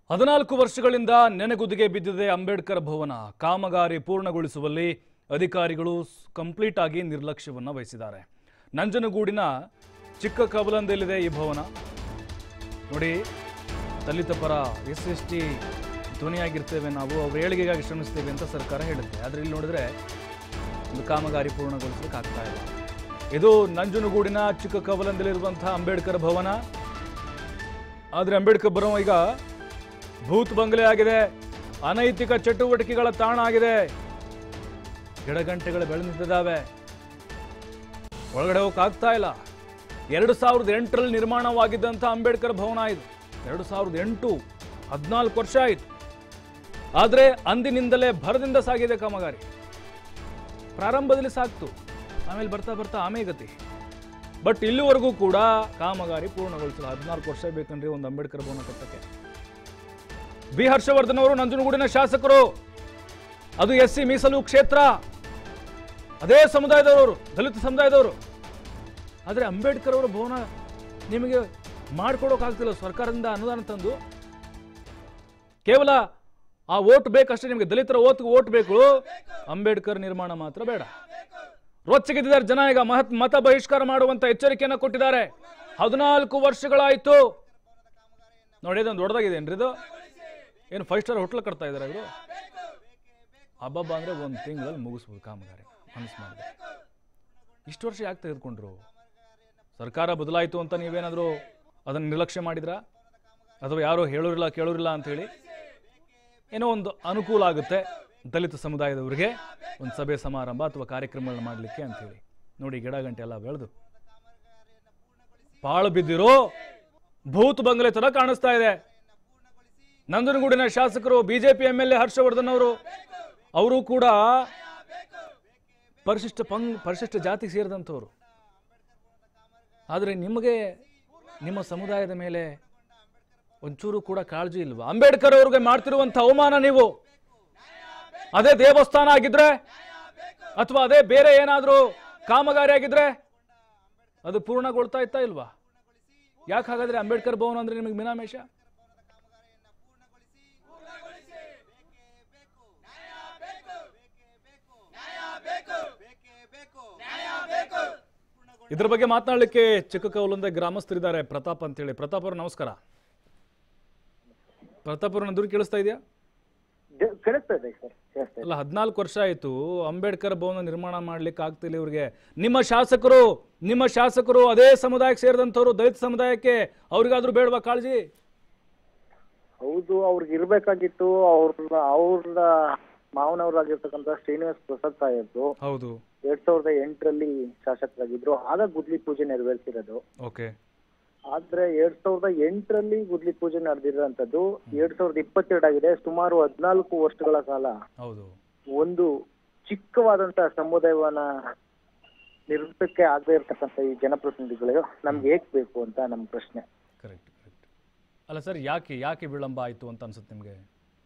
ಹದಿನಾಲ್ಕು ವರ್ಷಗಳಿಂದ ನೆನೆಗುದಿಗೆ ಬಿದ್ದಿದೆ ಅಂಬೇಡ್ಕರ್ ಭವನ ಕಾಮಗಾರಿ ಪೂರ್ಣಗೊಳಿಸುವಲ್ಲಿ ಅಧಿಕಾರಿಗಳು ಕಂಪ್ಲೀಟ್ ಆಗಿ ನಿರ್ಲಕ್ಷ್ಯವನ್ನು ವಹಿಸಿದ್ದಾರೆ ನಂಜನಗೂಡಿನ ಚಿಕ್ಕ ಕಬಲಂದಲ್ಲಿದೆ ಈ ಭವನ ನೋಡಿ ದಲಿತ ಪರ ಎಸ್ ಎಸ್ ಟಿ ಧ್ವನಿಯಾಗಿರ್ತೇವೆ ನಾವು ಅವ್ರ ಏಳಿಗೆಗಾಗಿ ಶ್ರಮಿಸ್ತೇವೆ ಅಂತ ಸರ್ಕಾರ ಹೇಳುತ್ತೆ ಆದರೆ ಇಲ್ಲಿ ನೋಡಿದ್ರೆ ಒಂದು ಕಾಮಗಾರಿ ಪೂರ್ಣಗೊಳಿಸಲಿಕ್ಕೆ ಆಗ್ತಾ ಇಲ್ಲ ಇದು ನಂಜನಗೂಡಿನ ಚಿಕ್ಕ ಕವಲಂದಲ್ಲಿರುವಂತಹ ಅಂಬೇಡ್ಕರ್ ಭವನ ಆದರೆ ಅಂಬೇಡ್ಕರ್ ಭವನ ಈಗ ಭೂತ್ ಬಂಗಲೆ ಆಗಿದೆ ಅನೈತಿಕ ಚಟುವಟಿಕೆಗಳ ತಾಣ ಆಗಿದೆ ಗಿಡಗಂಟೆಗಳು ಬೆಳೆದು ನಿಂತಿದ್ದಾವೆ ಒಳಗಡೆ ಹೋಗಕ್ಕೆ ಆಗ್ತಾ ಇಲ್ಲ ಎರಡು ಸಾವಿರದ ಎಂಟರಲ್ಲಿ ನಿರ್ಮಾಣವಾಗಿದ್ದಂಥ ಅಂಬೇಡ್ಕರ್ ಭವನ ಇದು ಎರಡು ಸಾವಿರದ ಎಂಟು ಹದಿನಾಲ್ಕು ವರ್ಷ ಆಯಿತು ಆದರೆ ಅಂದಿನಿಂದಲೇ ಭರದಿಂದ ಸಾಗಿದೆ ಕಾಮಗಾರಿ ಪ್ರಾರಂಭದಲ್ಲಿ ಸಾಕ್ತು ಆಮೇಲೆ ಬರ್ತಾ ಬರ್ತಾ ಆಮೇಲೆ ಗತಿ ಬಟ್ ಇಲ್ಲಿವರೆಗೂ ಕೂಡ ಕಾಮಗಾರಿ ಪೂರ್ಣಗೊಳಿಸಿಲ್ಲ ಹದಿನಾಲ್ಕು ವರ್ಷ ಬೇಕಂದ್ರೆ ಒಂದು ಅಂಬೇಡ್ಕರ್ ಭವನ ಕಟ್ಟಕ್ಕೆ ಬಿ ಹರ್ಷವರ್ಧನ್ ಅವರು ನಂಜನಗೂಡಿನ ಶಾಸಕರು ಅದು ಎಸ್ ಸಿ ಮೀಸಲು ಕ್ಷೇತ್ರ ಅದೇ ಸಮುದಾಯದವರು ದಲಿತ ಸಮುದಾಯದವರು ಆದರೆ ಅಂಬೇಡ್ಕರ್ ಅವರ ಭವನ ನಿಮಗೆ ಮಾಡ್ಕೊಡೋಕ್ಕಾಗ್ತಿಲ್ಲ ಸರ್ಕಾರದಿಂದ ಅನುದಾನ ತಂದು ಕೇವಲ ಆ ಓಟ್ ಬೇಕಷ್ಟೇ ನಿಮಗೆ ದಲಿತರ ಓಟ್ ಓಟ್ ಬೇಕು ಅಂಬೇಡ್ಕರ್ ನಿರ್ಮಾಣ ಮಾತ್ರ ಬೇಡ ರೊಚ್ಚಗೆದ್ದಿದ್ದಾರೆ ಜನ ಈಗ ಮಹತ್ ಮತ ಬಹಿಷ್ಕಾರ ಮಾಡುವಂತ ಎಚ್ಚರಿಕೆಯನ್ನು ಕೊಟ್ಟಿದ್ದಾರೆ ಹದಿನಾಲ್ಕು ವರ್ಷಗಳಾಯ್ತು ನೋಡಿ ಇದೊಂದು ದೊಡ್ಡದಾಗಿದೆಯೇನ್ರಿ ಇದು ಏನು ಫೈವ್ ಸ್ಟಾರ್ ಹೋಟ್ಲ್ ಕಟ್ತಾ ಇದ್ದಾರೆ ಇವರು ಹಬ್ಬಬ್ಬ ಅಂದ್ರೆ ಒಂದು ತಿಂಗಳಲ್ಲಿ ಮುಗಿಸ್ಬೋದು ಕಾಮಗಾರಿ ಮನಸ್ಸು ಮಾಡಿದೆ ಇಷ್ಟು ವರ್ಷ ಯಾಕೆ ತೆಗೆದುಕೊಂಡ್ರು ಸರ್ಕಾರ ಬದಲಾಯಿತು ಅಂತ ನೀವೇನಾದರೂ ಅದನ್ನು ನಿರ್ಲಕ್ಷ್ಯ ಮಾಡಿದ್ರಾ ಅಥವಾ ಯಾರು ಹೇಳೋರಿಲ್ಲ ಕೇಳೋರಿಲ್ಲ ಅಂತ ಹೇಳಿ ಏನೋ ಒಂದು ಅನುಕೂಲ ಆಗುತ್ತೆ ದಲಿತ ಸಮುದಾಯದವರಿಗೆ ಒಂದು ಸಭೆ ಸಮಾರಂಭ ಅಥವಾ ಕಾರ್ಯಕ್ರಮಗಳನ್ನ ಮಾಡಲಿಕ್ಕೆ ಅಂತೇಳಿ ನೋಡಿ ಗಿಡ ಗಂಟೆ ಎಲ್ಲ ಬೆಳೆದು ಪಾಳು ಬಿದ್ದಿರೋ ಭೂತ್ ಬಂಗಲೆ ತರ ಕಾಣಿಸ್ತಾ ಇದೆ ನಂಜನಗೂಡಿನ ಶಾಸಕರು BJP M L A Harshavardhan ಅವರು ಅವರು ಕೂಡ ಪರಿಶಿಷ್ಟ ಪಂಗ್ ಪರಿಶಿಷ್ಟ ಜಾತಿಗೆ ಸೇರಿದಂಥವ್ರು ಆದರೆ ನಿಮಗೆ ನಿಮ್ಮ ಸಮುದಾಯದ ಮೇಲೆ ಒಂಚೂರು ಕೂಡ ಕಾಳಜಿ ಇಲ್ವಾ ಅಂಬೇಡ್ಕರ್ ಅವ್ರಿಗೆ ಮಾಡ್ತಿರುವಂಥ ಅವಮಾನ ನೀವು ಅದೇ ದೇವಸ್ಥಾನ ಆಗಿದ್ರೆ ಅಥವಾ ಅದೇ ಬೇರೆ ಏನಾದರೂ ಕಾಮಗಾರಿ ಆಗಿದ್ರೆ ಅದು ಪೂರ್ಣಗೊಳ್ತಾ ಇತ್ತಾ ಇಲ್ವಾ ಯಾಕೆ ಹಾಗಾದ್ರೆ ಅಂಬೇಡ್ಕರ್ ಭವನ ಅಂದ್ರೆ ನಿಮಗೆ ಮಿನಾಮೇಷ ಇದ್ರ ಬಗ್ಗೆ ಮಾತನಾಡಲಿಕ್ಕೆ ಚಿಕ್ಕಕೌಲಂದ ಗ್ರಾಮಸ್ಥರಿದ್ದಾರೆ ಪ್ರತಾಪ್ ಅಂತೇಳಿ ಪ್ರತಾಪ್ ಅವರು ನಮಸ್ಕಾರ ಪ್ರತಾಪ್ ಅವ್ರ ದೂರ ಕೇಳಿಸ್ತಾ ಇದೆಯಾ ದ- ಕೇಳಿಸ್ತಾ ಇದೆ ಸರ್ ಕೇಳಿಸ್ತಾ ಇದೆ ಅಲ್ಲ ಹದಿನಾಲ್ಕು ವರ್ಷ ಆಯಿತು ಅಂಬೇಡ್ಕರ್ ಭವನ ನಿರ್ಮಾಣ ಮಾಡ್ಲಿಕ್ಕೆ ಆಗ್ತಿಲ್ಲ ಇವ್ರಿಗೆ ನಿಮ್ಮ ಶಾಸಕರು ನಿಮ್ಮ ಶಾಸಕರು ಅದೇ ಸಮುದಾಯಕ್ಕೆ ಸೇರಿದಂಥವ್ರು ದಲಿತ ಸಮುದಾಯಕ್ಕೆ ಅವ್ರಿಗಾದ್ರೂ ಬೇಡವಾ ಕಾಳಜಿ ಹೌದು ಅವ್ರಿಗೆ ಇರ್ಬೇಕಾಗಿತ್ತು ಅವ್ರ ಅವ್ರ ಮಾವನವರಾಗಿರ್ತಕ್ಕಂಥ ಶ್ರೀನಿವಾಸ್ ಪ್ರಸಾದ್ ಸಾಹೇಬ್ರು ಹೌದು ಎರಡ್ ಸಾವಿರದ ಎಂಟರಲ್ಲಿ ಶಾಸಕರಾಗಿದ್ರು ಆಗ ಗುದ್ಲಿ ಪೂಜೆ ನೆರವೇರಿಸಿರೋದು ಓಕೆ ಆದ್ರೆ ಎರಡ್ ಸಾವಿರದ ಎಂಟರಲ್ಲಿ ಗುದ್ಲಿ ಪೂಜೆ ನಡೆದಿರೋಂಥದ್ದು ಎರಡ್ ಸಾವಿರದ ಇಪ್ಪತ್ತೆರಡು ಆಗಿದೆ ಸುಮಾರು ಹದಿನಾಲ್ಕು ವರ್ಷಗಳ ಕಾಲ ಹೌದು ಒಂದು ಚಿಕ್ಕವಾದಂತ ಸಮುದಾಯವನ್ನ ನಿರ್ಮಿಸಕ್ಕೆ ಆಗದೆ ಇರ್ತಕ್ಕಂಥ ಈ ಜನಪ್ರತಿನಿಧಿಗಳು ನಮ್ಗೆ ಹೇಗ್ ಬೇಕು ಅಂತ ನಮ್ ಪ್ರಶ್ನೆ ಕರೆಕ್ಟ್ ಕರೆಕ್ಟ್ ಅಲ್ಲ ಸರ್ ಯಾಕೆ ಯಾಕೆ ವಿಳಂಬ ಆಯಿತು ಅಂತ ಅನ್ಸುತ್ತೆ ನಿಮಗೆ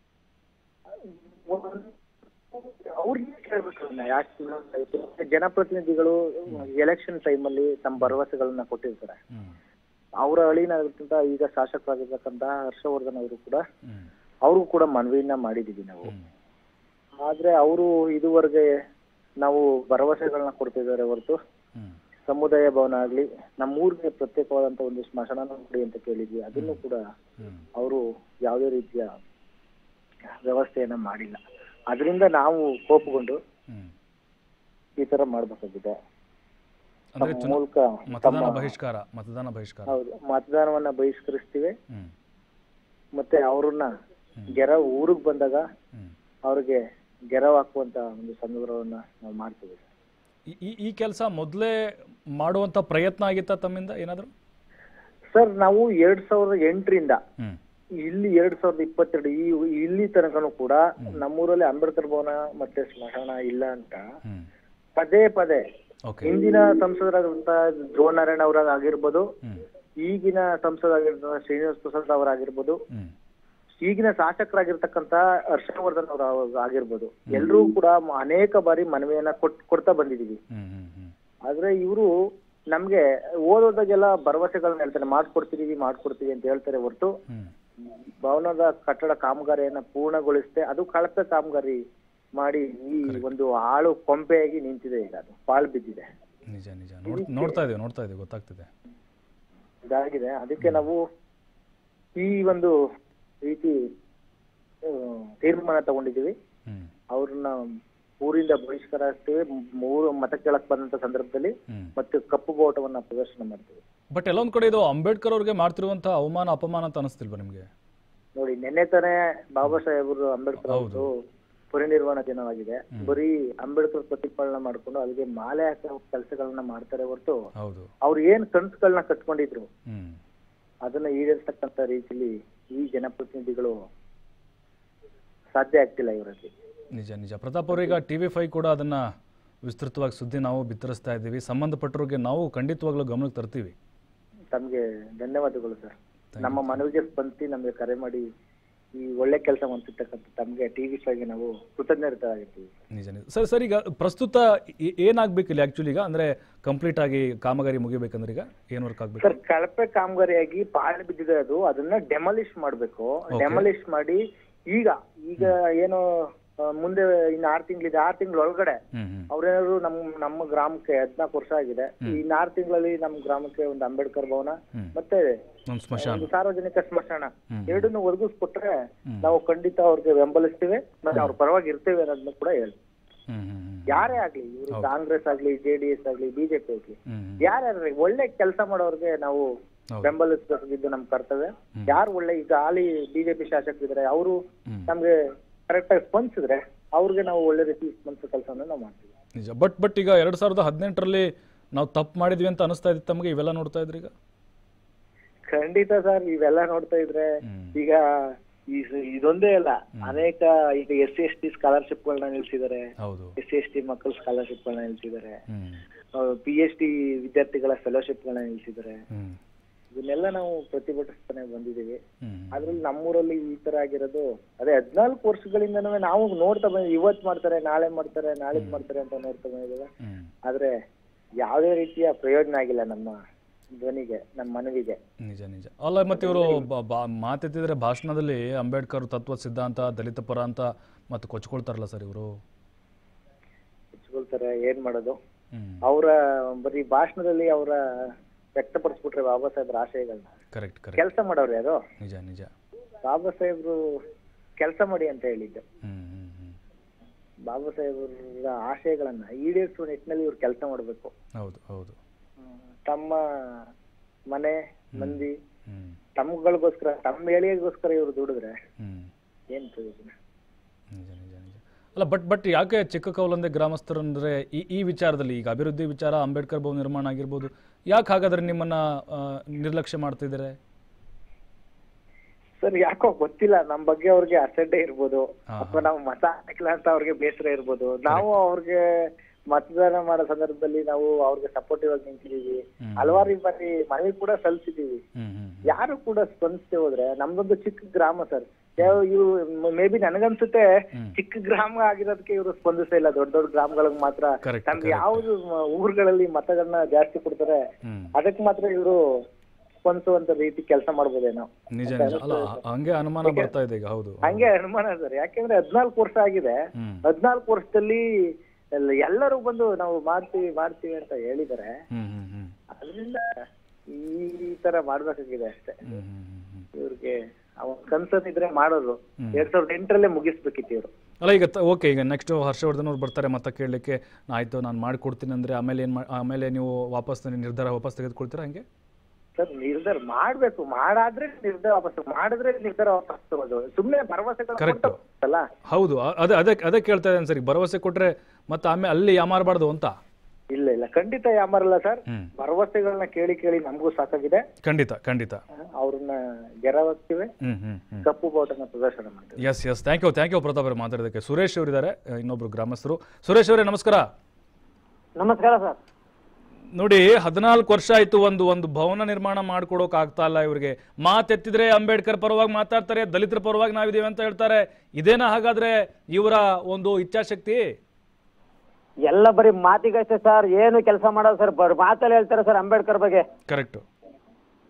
ಅವ್ರಿಗೆ ಕೇಳ್ಬೇಕು ಅದನ್ನ ಯಾಕೆ ವಿಳಂಬ ಆಯ್ತು? ಜನಪ್ರತಿನಿಧಿಗಳು ಎಲೆಕ್ಷನ್ ಟೈಮಲ್ಲಿ ತಮ್ಮ ಭರವಸೆಗಳನ್ನ ಕೊಟ್ಟಿರ್ತಾರೆ ಹ್ಞೂ ಅವರ ಅಳಿನಾಗಿರ್ತಂತ ಈಗ ಶಾಸಕರಾಗಿರ್ತಕ್ಕಂತ ಹರ್ಷವರ್ಧನ್ ಅವರು ಕೂಡ ಹ್ಞೂ ಅವ್ರಿಗೂ ಕೂಡ ಮನವಿಯನ್ನ ಮಾಡಿದೀವಿ ನಾವು ಹ್ಞೂ ಆದ್ರೆ ಅವರು ಇದುವರೆಗೆ ನಾವು ಭರವಸೆಗಳನ್ನ ಕೊಡ್ತಿದ್ದಾರೆ ಹೊರತು ಹ್ಞೂ ಸಮುದಾಯ ಭವನ ಆಗ್ಲಿ ನಮ್ಮ ಊರಿಗೆ ಪ್ರತ್ಯೇಕವಾದಂತ ಒಂದು ಸ್ಮಶಾನ ಕೊಡಿ ಅಂತ ಕೇಳಿದ್ವಿ ಅದನ್ನು ಕೂಡ ಹ್ಞೂ ಅವರು ಯಾವುದೇ ರೀತಿಯ ವ್ಯವಸ್ಥೆಯನ್ನ ಮಾಡಿಲ್ಲ ಅದರಿಂದ ನಾವು ಕೋಪಗೊಂಡು ಹ್ಞೂ ಈ ತರ ಮಾಡ್ಬೇಕಾಗಿದೆ ಅಂದರೆ ತಮ್ಮ ಚುನಾ ಮೂಲಕ ಮತದಾನ ತಮ್ಮ- ಬಹಿಷ್ಕಾರ ಮತದಾನ ಬಹಿಷ್ಕಾರ ಹೌದು ಮತದಾನವನ್ನ ಬಹಿಷ್ಕರಿಸ್ತೀವಿ ಹ್ಞೂ ಮತ್ತೆ ಅವ್ರನ್ನ ಗೆರ ಊರಿಗೆ ಬಂದಾಗ ಹ್ಞೂ ಅವ್ರಿಗೆ ಗೆರವ್ ಹಾಕುವಂತ ಒಂದು ಸಂದರ್ಭವನ್ನ ನಾವು ಮಾಡ್ತೀವಿ ಈ- ಈ ಈ ಕೆಲಸ ಮೊದಲೇ ಮಾಡುವಂಥ ಪ್ರಯತ್ನ ಆಗಿತ್ತಾ ತಮ್ಮಿಂದ ಏನಾದರೂ ಸರ್ ನಾವು ಎರಡ್ ಸಾವಿರದ ಎಂಟರಿಂದ ಹ್ಞೂ ಇಲ್ಲಿ ಎರಡ್ ಸಾವಿರದ ಇಪ್ಪತ್ತೆರಡು ಈ ಇಲ್ಲಿ ತನಕನೂ ಕೂಡ ನಮ್ಮೂರಲ್ಲಿ ಅಂಬೇಡ್ಕರ್ ಭವನ ಮತ್ತೆ ಸ್ಮಶಾನ ಇಲ್ಲ ಅಂತ ಹ್ಞೂ ಪದೇ ಪದೇ ಓಕೆ ಹಿಂದಿನ ಸಂಸದರಾದಂತ ಧ್ರುವ ನಾರಾಯಣ ಅವರ ಆಗಿರ್ಬೋದು ಹ್ಞೂ ಈಗಿನ ಸಂಸದರಾಗಿರ್ತಕ್ಕಂಥ ಶ್ರೀನಿವಾಸ್ ಪ್ರಸಾದ್ ಅವರಾಗಿರ್ಬೋದು ಹ್ಞೂ ಈಗಿನ ಶಾಸಕರಾಗಿರ್ತಕ್ಕಂಥ ಹರ್ಷವರ್ಧನ್ ಅವರ ಆಗಿರ್ಬೋದು ಎಲ್ಲರೂ ಕೂಡ ಮ- ಅನೇಕ ಬಾರಿ ಮನವಿಯನ್ನ ಕೊಟ್ ಕೊಡ್ತಾ ಬಂದಿದೀವಿ ಹ್ಞೂ ಹ್ಞೂ ಹ್ಞೂ ಆದ್ರೆ ಇವರು ನಮ್ಗೆ ಓದೋದಾಗೆಲ್ಲ ಭರವಸೆಗಳನ್ನ ಹೇಳ್ತಾರೆ ಮಾಡ್ಕೊಡ್ತೀವಿ ಮಾಡ್ಕೊಡ್ತೀವಿ ಅಂತ ಹೇಳ್ತಾರೆ ಹೊರತು ಹ್ಞೂ ಭವನದ ಕಟ್ಟಡ ಕಾಮಗಾರಿಯನ್ನ ಪೂರ್ಣಗೊಳಿಸದೆ ಅದು ಕಳಪೆ ಕಾಮಗಾರಿ ಮಾಡಿ ಈ ಒಂದು ಹಾಳು ಕೊಂಪೆಯಾಗಿ ನಿಂತಿದೆ ಈಗ ಅದು ಪಾಳು ಬಿದ್ದಿದೆ ನಿಜ ನಿಜ ನೋಡ್ ನೋಡ್ತಾ ಇದ್ದೀವಿ ನೋಡ್ತಾ ಇದ್ದೀವಿ ಗೊತ್ತಾಗ್ತಿದೆ ಇದಾಗಿದೆ ಅದಕ್ಕೆ ನಾವು ಈ ಒಂದು ರೀತಿ ಆ, ತೀರ್ಮಾನ ತಗೊಂಡಿದ್ದೀವಿ ಹ್ಮ್ ಅವ್ರನ್ನ ಊರಿಂದ ಬಹಿಷ್ಕಾರ ಆಗ್ತೀವಿ ಮೂರು ಮತ ಕೇಳಕ್ ಬಂದಂತ ಸಂದರ್ಭದಲ್ಲಿ ಹ್ಮ್ ಮತ್ತೆ ಕಪ್ಪು ಬೋಟವನ್ನ ಪ್ರದರ್ಶನ ಮಾಡ್ತೀವಿ ಬಟ್ ಎಲ್ಲೊಂದ್ ಕಡೆ ಇದು ಅಂಬೇಡ್ಕರ್ ಅವ್ರಿಗೆ ಮಾಡ್ತಿರುವಂತ ಅವಮಾನ ಅಪಮಾನ ಅಂತ ಅನಿಸ್ತಿಲ್ವಾ ನಿಮ್ಗೆ ನೋಡಿ ನಿನ್ನೆ ತಾನೇ ಬಾಬಾ ಸಾಹೇಬರು ಅಂಬೇಡ್ಕರ್ ಅವರು ಪರಿನಿರ್ವಾಣ ದಿನವಾಗಿದೆ ಬರೀ ಅಂಬೇಡ್ಕರ್ ಪ್ರತಿಪಾಲನೆ ಮಾಡ್ಕೊಂಡು ಅಲ್ಲಿಗೆ ಮಾಲೆ ಹಾಕೋ ಕೆಲಸಗಳನ್ನ ಮಾಡ್ತಾರೆ ಹೊರತು ಹೌದು ಅವ್ರು ಏನ್ ಕನ್ಸುಗಳನ್ನ ಕಟ್ಕೊಂಡಿದ್ರು ಹ್ಮ್ ಅದನ್ನ ಈಡೇರಿಸ್ತಕ್ಕಂತ ರೀತಿಲಿ ಈ ಜನಪ್ರತಿನಿಧಿಗಳು ಸಾಧ್ಯ ಆಗ್ತಿಲ್ಲ ಇವರಲ್ಲಿ ನಿಜ ನಿಜ ಪ್ರತಾಪ್ ಅವ್ರೀಗ ಟಿ ವಿ ಫೈ ಕೂಡ ಅದನ್ನ ವಿಸ್ತೃತವಾಗಿ ಸುದ್ದಿ ನಾವು ಬಿತ್ತರಿಸ್ತಾ ಇದ್ದೀವಿ ಸಂಬಂಧಪಟ್ಟವ್ರಿಗೆ ನಾವು ಖಂಡಿತವಾಗ್ಲೂ ಗಮನಕ್ಕೆ ತರ್ತೀವಿ ತಮ್ಗೆ ಧನ್ಯವಾದಗಳು ಸರ್ ನಮ್ಮ ಮನವಿಗೆ ಸ್ಪಂದಿಸಿ ನಮ್ಗೆ ಕರೆ ಮಾಡಿ ಈ ಒಳ್ಳೆ ಕೆಲಸ ಮಾಡ್ತಿರ್ತಕ್ಕಂಥ ತಮ್ಗೆ ಟಿವಿ ಫೈಗೆ ನಾವು ಕೃತಜ್ಞರಾಗಿರ್ತೀವಿ ನಿಜ ನಿಜ ಸರ್ ಸರ್ ಈಗ ಪ್ರಸ್ತುತ ಏ- ಏನಾಗ್ಬೇಕಿಲ್ಲ ಆ್ಯಕ್ಚುಲಿ ಈಗ ಅಂದರೆ ಕಂಪ್ಲೀಟ್ ಆಗಿ ಕಾಮಗಾರಿ ಮುಗಿಬೇಕಂದ್ರೆ ಈಗ ಏನು ವರ್ಕ್ ಆಗಬೇಕು ಸರ್ ಕಳಪೆ ಕಾಮಗಾರಿಯಾಗಿ ಪಾಳು ಬಿದ್ದಿದೆ ಅದು ಅದನ್ನ ಡೆಮಾಲಿಷ್ ಮಾಡ್ಬೇಕು ಡೆಮಾಲಿಷ್ ಮಾಡಿ ಈಗ ಈಗ ಏನು ಆ, ಮುಂದೆ ಇನ್ನು ಆರು ತಿಂಗಳಿದೆ ಆರು ತಿಂಗಳ ಒಳಗಡೆ ಹ್ಞೂ ಹ್ಞೂ ಅವ್ರೇನಾದ್ರು ನಮ್ ನಮ್ಮ ಗ್ರಾಮಕ್ಕೆ ಹದಿನಾಲ್ಕು ವರ್ಷ ಆಗಿದೆ ಇನ್ನು ಆರು ತಿಂಗಳಲ್ಲಿ ನಮ್ಮ ಗ್ರಾಮಕ್ಕೆ ಒಂದು ಅಂಬೇಡ್ಕರ್ ಭವನ ಹ್ಮ್. ಮತ್ತೆ ಒಂದು ಸ್ಮಶಾನ ಒಂದು ಸಾರ್ವಜನಿಕ ಸ್ಮಶಾನ ಹ್ಮ್. ಎರಡನ್ನು ಒದಗಿಸ್ಕೊಟ್ರೆ ನಾವು ಖಂಡಿತ ಅವ್ರಿಗೆ ಬೆಂಬಲಿಸ್ತೀವಿ ಮತ್ತೆ ಅವ್ರ ಪರವಾಗಿ ಇರ್ತೇವೆ ಅನ್ನೋದನ್ನ ಕೂಡ ಹೇಳಿ ಹ್ಞೂ ಹ್ಞೂ ಹ್ಞೂ ಯಾರೇ ಆಗ್ಲಿ ಇವರು ಕಾಂಗ್ರೆಸ್ ಆಗ್ಲಿ ಜೆಡಿಎಸ್ ಆಗ್ಲಿ ಬಿಜೆಪಿ ಆಗ್ಲಿ ಹ್ಞೂ ಯಾರ್ಯಾರು ಒಳ್ಳೆ ಕೆಲಸ ಮಾಡೋರ್ಗೆ ನಾವು ಹೌದು. ಬೆಂಬಲಿಸಬೇಕಿದ್ದು ನಮ್ ಕರ್ತವ್ಯ ಯಾರು ಒಳ್ಳೆ ಈಗ ಹಾಲಿ ಬಿಜೆಪಿ ಶಾಸಕರಿದ್ದಾರೆ ಅವರು ಹ್ಮ್. ನಮ್ಗೆ ಕರೆಕ್ಟ್ ಆಗಿ ಸ್ಪಂದಿಸಿದ್ರೆ ಅವ್ರಿಗೆ ನಾವು ಒಳ್ಳೆ ರೀತಿ ಸ್ಪಂದಿಸೋ ಕೆಲಸವನ್ನು ನಾವು ಮಾಡ್ತೀವಿ ನಿಜ ಬಟ್ ಬಟ್ ಈಗ ಎರಡು ಸಾವಿರದ ಹದಿನೆಂಟರಲ್ಲಿ ನಾವು ತಪ್ಪು ಮಾಡಿದ್ವಿ ಅಂತ ಅನಿಸ್ತಾ ಇತ್ತು ತಮಗೆ ಇವೆಲ್ಲ ನೋಡ್ತಾ ಇದ್ರಿ ಈಗ ಖಂಡಿತ ಸರ್ ಇವೆಲ್ಲ ನೋಡ್ತಾ ಇದ್ರೆ ಹ್ಮ್. ಈಗ ಈ ಸ- ಇದೊಂದೇ ಅಲ್ಲ ಅನೇಕ ಈಗ S C S T scholarship ಗಳನ್ನ ನಿಲ್ಸಿದ್ದಾರೆ ಹೌದು ಎಸ್ ಸಿ ಎಸ್ ಟಿ ಮಕ್ಕಳ ಸ್ಕಾಲರ್ಶಿಪ್ ಗಳನ್ನ ನಿಲ್ಸಿದ್ದಾರೆ ಹ್ಞೂ ಪಿ ಎಚ್ ಡಿ ವಿದ್ಯಾರ್ಥಿಗಳ ಫೆಲೋಶಿಪ್ ಗಳನ್ನ ನಿಲ್ಸಿದ್ದಾರೆ ಹ್ಞೂ ಇದನ್ನೆಲ್ಲ ನಾವು ಪ್ರತಿಭಟಿಸ್ತಾನೆ ಬಂದಿದ್ದೀವಿ ಹ್ಞೂ ಅದ್ರಲ್ಲಿ ನಮ್ಮೂರಲ್ಲಿ ಈ ತರ ಆಗಿರೋದು ಅದೇ ಹದ್ನಾಲ್ಕು ವರ್ಷಗಳಿಂದನೂ ನಾವು ನೋಡ್ತಾ ಬಂದ್ ಇವತ್ ಮಾಡ್ತಾರೆ ನಾಳೆ ಮಾಡ್ತಾರೆ ನಾಳೆ ಮಾಡ್ತಾರೆ ಅಂತ ನೋಡ್ತಾ ಬಂದಿದ್ದೇವೆ ಹ್ಞೂ ಆದ್ರೆ ಯಾವುದೇ ರೀತಿಯ ಪ್ರಯೋಜನ ಆಗಿಲ್ಲ ನಮ್ಮ ಧ್ವನಿಗೆ ನಮ್ಮ ಮನವಿಗೆ ನಿಜ ನಿಜ ಅಲ್ಲ ಮತ್ತೆ ಇವರು ಮಾತೆತ್ತಿದ್ರೆ ಭಾಷಣದಲ್ಲಿ ಅಂಬೇಡ್ಕರ್ ತತ್ವ ಸಿದ್ಧಾಂತ ದಲಿತ ಪರ ಅಂತ ಮತ್ತೆ ಕೊಚ್ಕೊಳ್ತಾರಲ್ಲ ಸರ್ ಇವರು ಹಚ್ಕೊಳ್ತಾರೆ ಏನ್ ಮಾಡೋದು ಹ್ಮ್ ಅವರ ಬರೀ ಭಾಷಣದಲ್ಲಿ ಅವರ ವ್ಯಕ್ತಪಡಿಸ್ಬಿಟ್ರೆ ಬಾಬಾ ಸಾಹೇಬ್ರ ಆಶಯಗಳನ್ನ ಕರೆಕ್ಟ್ ಕರೆಕ್ಟ್ ಕೆಲಸ ಮಾಡೋರು ಯಾರು ನಿಜ ನಿಜ ಬಾಬಾ ಸಾಹೇಬ್ರು ಕೆಲಸ ಮಾಡಿ ಅಂತ ಹೇಳಿದ್ದು ಹ್ಮ್ ಹ್ಮ್ ಹ್ಮ್ ಬಾಬಾ ಸಾಹೇಬ್ರ ಆಶಯಗಳನ್ನ ಈಡೇರಿಸುವ ನಿಟ್ಟಿನಲ್ಲಿ ಇವ್ರು ಕೆಲಸ ಮಾಡಬೇಕು ಹೌದು ಹೌದು ತಮ್ಮ ಮನೆ ಮಂದಿ ಹ್ಮ್ ತಮ್ಗಳಿಗೋಸ್ಕರ ತಮ್ಮ ಏಳಿಗೆಗೋಸ್ಕರ ಇವ್ರು ದುಡಿದ್ರೆ ಹ್ಮ್ ಏನ್ ಪ್ರಯೋಜನ ನಿಜ ನಿಜ ನಿಜ ಅಲ್ಲ ಬಟ್ ಬಟ್ ಯಾಕೆ ಚಿಕ್ಕ ಕೌಲಂದೆ ಗ್ರಾಮಸ್ಥರಂದ್ರೆ ಈ ಈ ವಿಚಾರದಲ್ಲಿ ಈಗ ಅಭಿವೃದ್ಧಿ ವಿಚಾರ ಅಂಬೇಡ್ಕರ್ ಭವನ ನಿರ್ಮಾಣ ಆಗಿರ್ಬೋದು ಯಾಕೆ ಹಾಗಾದ್ರೆ ನಿಮ್ಮನ್ನ ಆ, ನಿರ್ಲಕ್ಷ್ಯ ಮಾಡ್ತಿದ್ದಾರೆ ಸರ್ ಯಾಕೋ ಗೊತ್ತಿಲ್ಲ ನಮ್ ಬಗ್ಗೆ ಅವ್ರಿಗೆ ಅಸಡ್ಡೆ ಇರ್ಬೋದು ಹಾ, ಅಥವಾ ನಾವು ಮತ ಹಾಕಿಲ್ಲ ಅಂತ ಅವ್ರಿಗೆ ಬೇಸರ ಇರ್ಬೋದು ನಾವು ಅವ್ರಿಗೆ ಮತದಾನ ಮಾಡೋ ಸಂದರ್ಭದಲ್ಲಿ ನಾವು ಅವ್ರಿಗೆ ಸಪೋರ್ಟಿವ್ ಆಗಿ ನಿಂತಿದೀವಿ ಹ್ಮ್. ಹಲವಾರು ಬಾರಿ ಮನವಿ ಕೂಡ ಸಲ್ಲಿಸಿದೀವಿ ಹ್ಮ್ ಹ್ಮ್ ಯಾರು ಕೂಡ ಸ್ಪಂದಿಸದೆ ಹೋದ್ರೆ ನಮ್ದೊಂದು ಚಿಕ್ಕ ಗ್ರಾಮ ಸರ್ ಇವು ಮೇ ಬಿ ನನಗನ್ಸುತ್ತೆ ಹ್ಮ್. ಚಿಕ್ಕ ಗ್ರಾಮ ಆಗಿರೋದಕ್ಕೆ ಇವರು ಸ್ಪಂದಿಸ್ತಾ ಇಲ್ಲ ದೊಡ್ಡ ದೊಡ್ಡ ಗ್ರಾಮಗಳಿಗೆ ಮಾತ್ರ Correct, ನಮ್ಗೆ ಯಾವ್ದು ಮ- ಊರುಗಳಲ್ಲಿ ಮತಗಳನ್ನ ಜಾಸ್ತಿ ಕೊಡ್ತಾರೆ ಹ್ಮ್ ಅದಕ್ಕೆ ಮಾತ್ರ ಇವರು ಸ್ಪಂದಿಸುವಂತ ರೀತಿ ಕೆಲಸ ಮಾಡ್ಬೋದೇನೋ ನಿಜ ನಿಜ ಅಲ್ಲ ಹಂಗೆ ಅನುಮಾನ ಬರ್ತಾ ಇದೆ ಈಗ ಹೌದು ಹಂಗೆ ಅನುಮಾನ ಸರ್ ಯಾಕೆಂದ್ರೆ ಹದ್ನಾಲ್ಕು ವರ್ಷ ಆಗಿದೆ ಹ್ಮ್ ಹದ್ನಾಲ್ಕು ವರ್ಷದಲ್ಲಿ ಎಲ್ಲ- ಎಲ್ಲರೂ ಬಂದು ನಾವು ಮಾಡ್ತೀವಿ ಮಾಡ್ತೀವಿ ಅಂತ ಹೇಳಿದ್ದಾರೆ ಹ್ಮ್ ಹ್ಮ್ ಹ್ಮ್ ಅದರಿಂದ ಈ ತರ ಮಾಡ್ಬೇಕಾಗಿದೆ ಅಷ್ಟೇ ಹ್ಮ್ ಹ್ಮ್ ಹ್ಮ್ ಹ್ಮ್ ಇವ್ರಿಗೆ ಅವನ್ ಕನ್ಸನ್ ಇದ್ರೆ ಮಾಡೋರು ಎರಡ್ ಸಾವಿರದ ಎಂಟರಲ್ಲೇ ಮುಗಿಸ್ಬೇಕಿತ್ತು ಇವ್ರು ಅಲ್ಲ ಈಗ ಓಕೆ ಈಗ ನೆಕ್ಸ್ಟ್ ಹರ್ಷವರ್ಧನ್ ಅವ್ರು ಬರ್ತಾರೆ ಮತ್ತೆ ಕೇಳಲಿಕ್ಕೆ ಆಯ್ತು ನಾನು ಮಾಡ್ಕೊಡ್ತೀನಿ ಅಂದ್ರೆ ಆಮೇಲೆ ಏನು ಆಮೇಲೆ ನೀವು ವಾಪಸ್ ನಿರ್ಧಾರ ವಾಪಸ್ ತೆಗೆದುಕೊಳ್ತೀರಾ ಹಂಗೆ ಸರ್ ನಿರ್ಧಾರ ಮಾಡ್ಬೇಕು ಮಾಡಾದ್ರೆ ನಿರ್ಧಾರ ವಾಪಸ್ ಮಾಡಿದ್ರೆ ನಿರ್ಧಾರ ವಾಪಸ್ ತಗೋದು ಸುಮ್ನೆ ಭರವಸೆಗಳು Correct. ಅಲ್ಲ ಹೌದು ಅ- ಅದೇ ಅದೇ ಅದೇ ಕೇಳ್ತಾ ಇದ್ದೇನೆ ಸರಿ ಭರವಸೆ ಕೊಟ್ರೆ ಮತ್ತೆ ಆಮೇಲೆ ಅಲ್ಲಿ ಯಾಮಾರಬಾರ್ದು ಅಂತ ಇಲ್ಲ ಇಲ್ಲ ಖಂಡಿತ ಯಾಮಾರಲ್ಲ ಸರ್ ಹ್ಮ್ ಭರವಸೆಗಳನ್ನ ಕೇಳಿ ಕೇಳಿ ನಮಗೂ ಸಾಕಾಗಿದೆ ಖಂಡಿತ ಖಂಡಿತ ಅವ್ರನ್ನ ಗೆರವಾಗ್ತಿವಿ ಹ್ಮ್ ಹ್ಮ್ ಹ್ಮ್ ಕಪ್ಪು ಬಾವುಟನ ಪ್ರದರ್ಶನ ಮಾಡ್ತೀವಿ yes yes thank you thank you Pratap ಅವರು ಮಾತಾಡೋದಕ್ಕೆ ಸುರೇಶ್ ಅವರಿದ್ದಾರೆ ಇನ್ನೊಬ್ರು ಗ್ರಾಮಸ್ಥರು ಸುರೇಶ್ ಅವರೇ ನಮಸ್ಕಾರ ನಮಸ್ಕಾರ ಸರ್ ನೋಡಿ ಹದಿನಾಲ್ಕು ವರ್ಷ ಆಯ್ತು ಒಂದು ಒಂದು ಭವನ ನಿರ್ಮಾಣ ಮಾಡ್ಕೊಡೋಕ್ ಆಗ್ತಾ ಇಲ್ಲ ಇವರಿಗೆ ಮಾತೆತ್ತಿದ್ರೆ ಅಂಬೇಡ್ಕರ್ ಪರವಾಗಿ ಮಾತಾಡ್ತಾರೆ ದಲಿತರ ಪರವಾಗಿ ನಾವಿದೀವಿ ಅಂತ ಹೇಳ್ತಾರೆ ಇದೇನಾ ಹಾಗಾದ್ರೆ ಇವರ ಒಂದು ಇಚ್ಛಾಶಕ್ತಿ ಎಲ್ಲ ಬರೀ ಮಾತಿಗಷ್ಟೇ ಸರ್ ಏನು ಕೆಲಸ ಮಾಡೋದು ಸರ್ ಬರ್ ಮಾತಲ್ಲಿ ಹೇಳ್ತಾರೆ ಸರ್ ಅಂಬೇಡ್ಕರ್ ಬಗ್ಗೆ ಕರೆಕ್ಟ್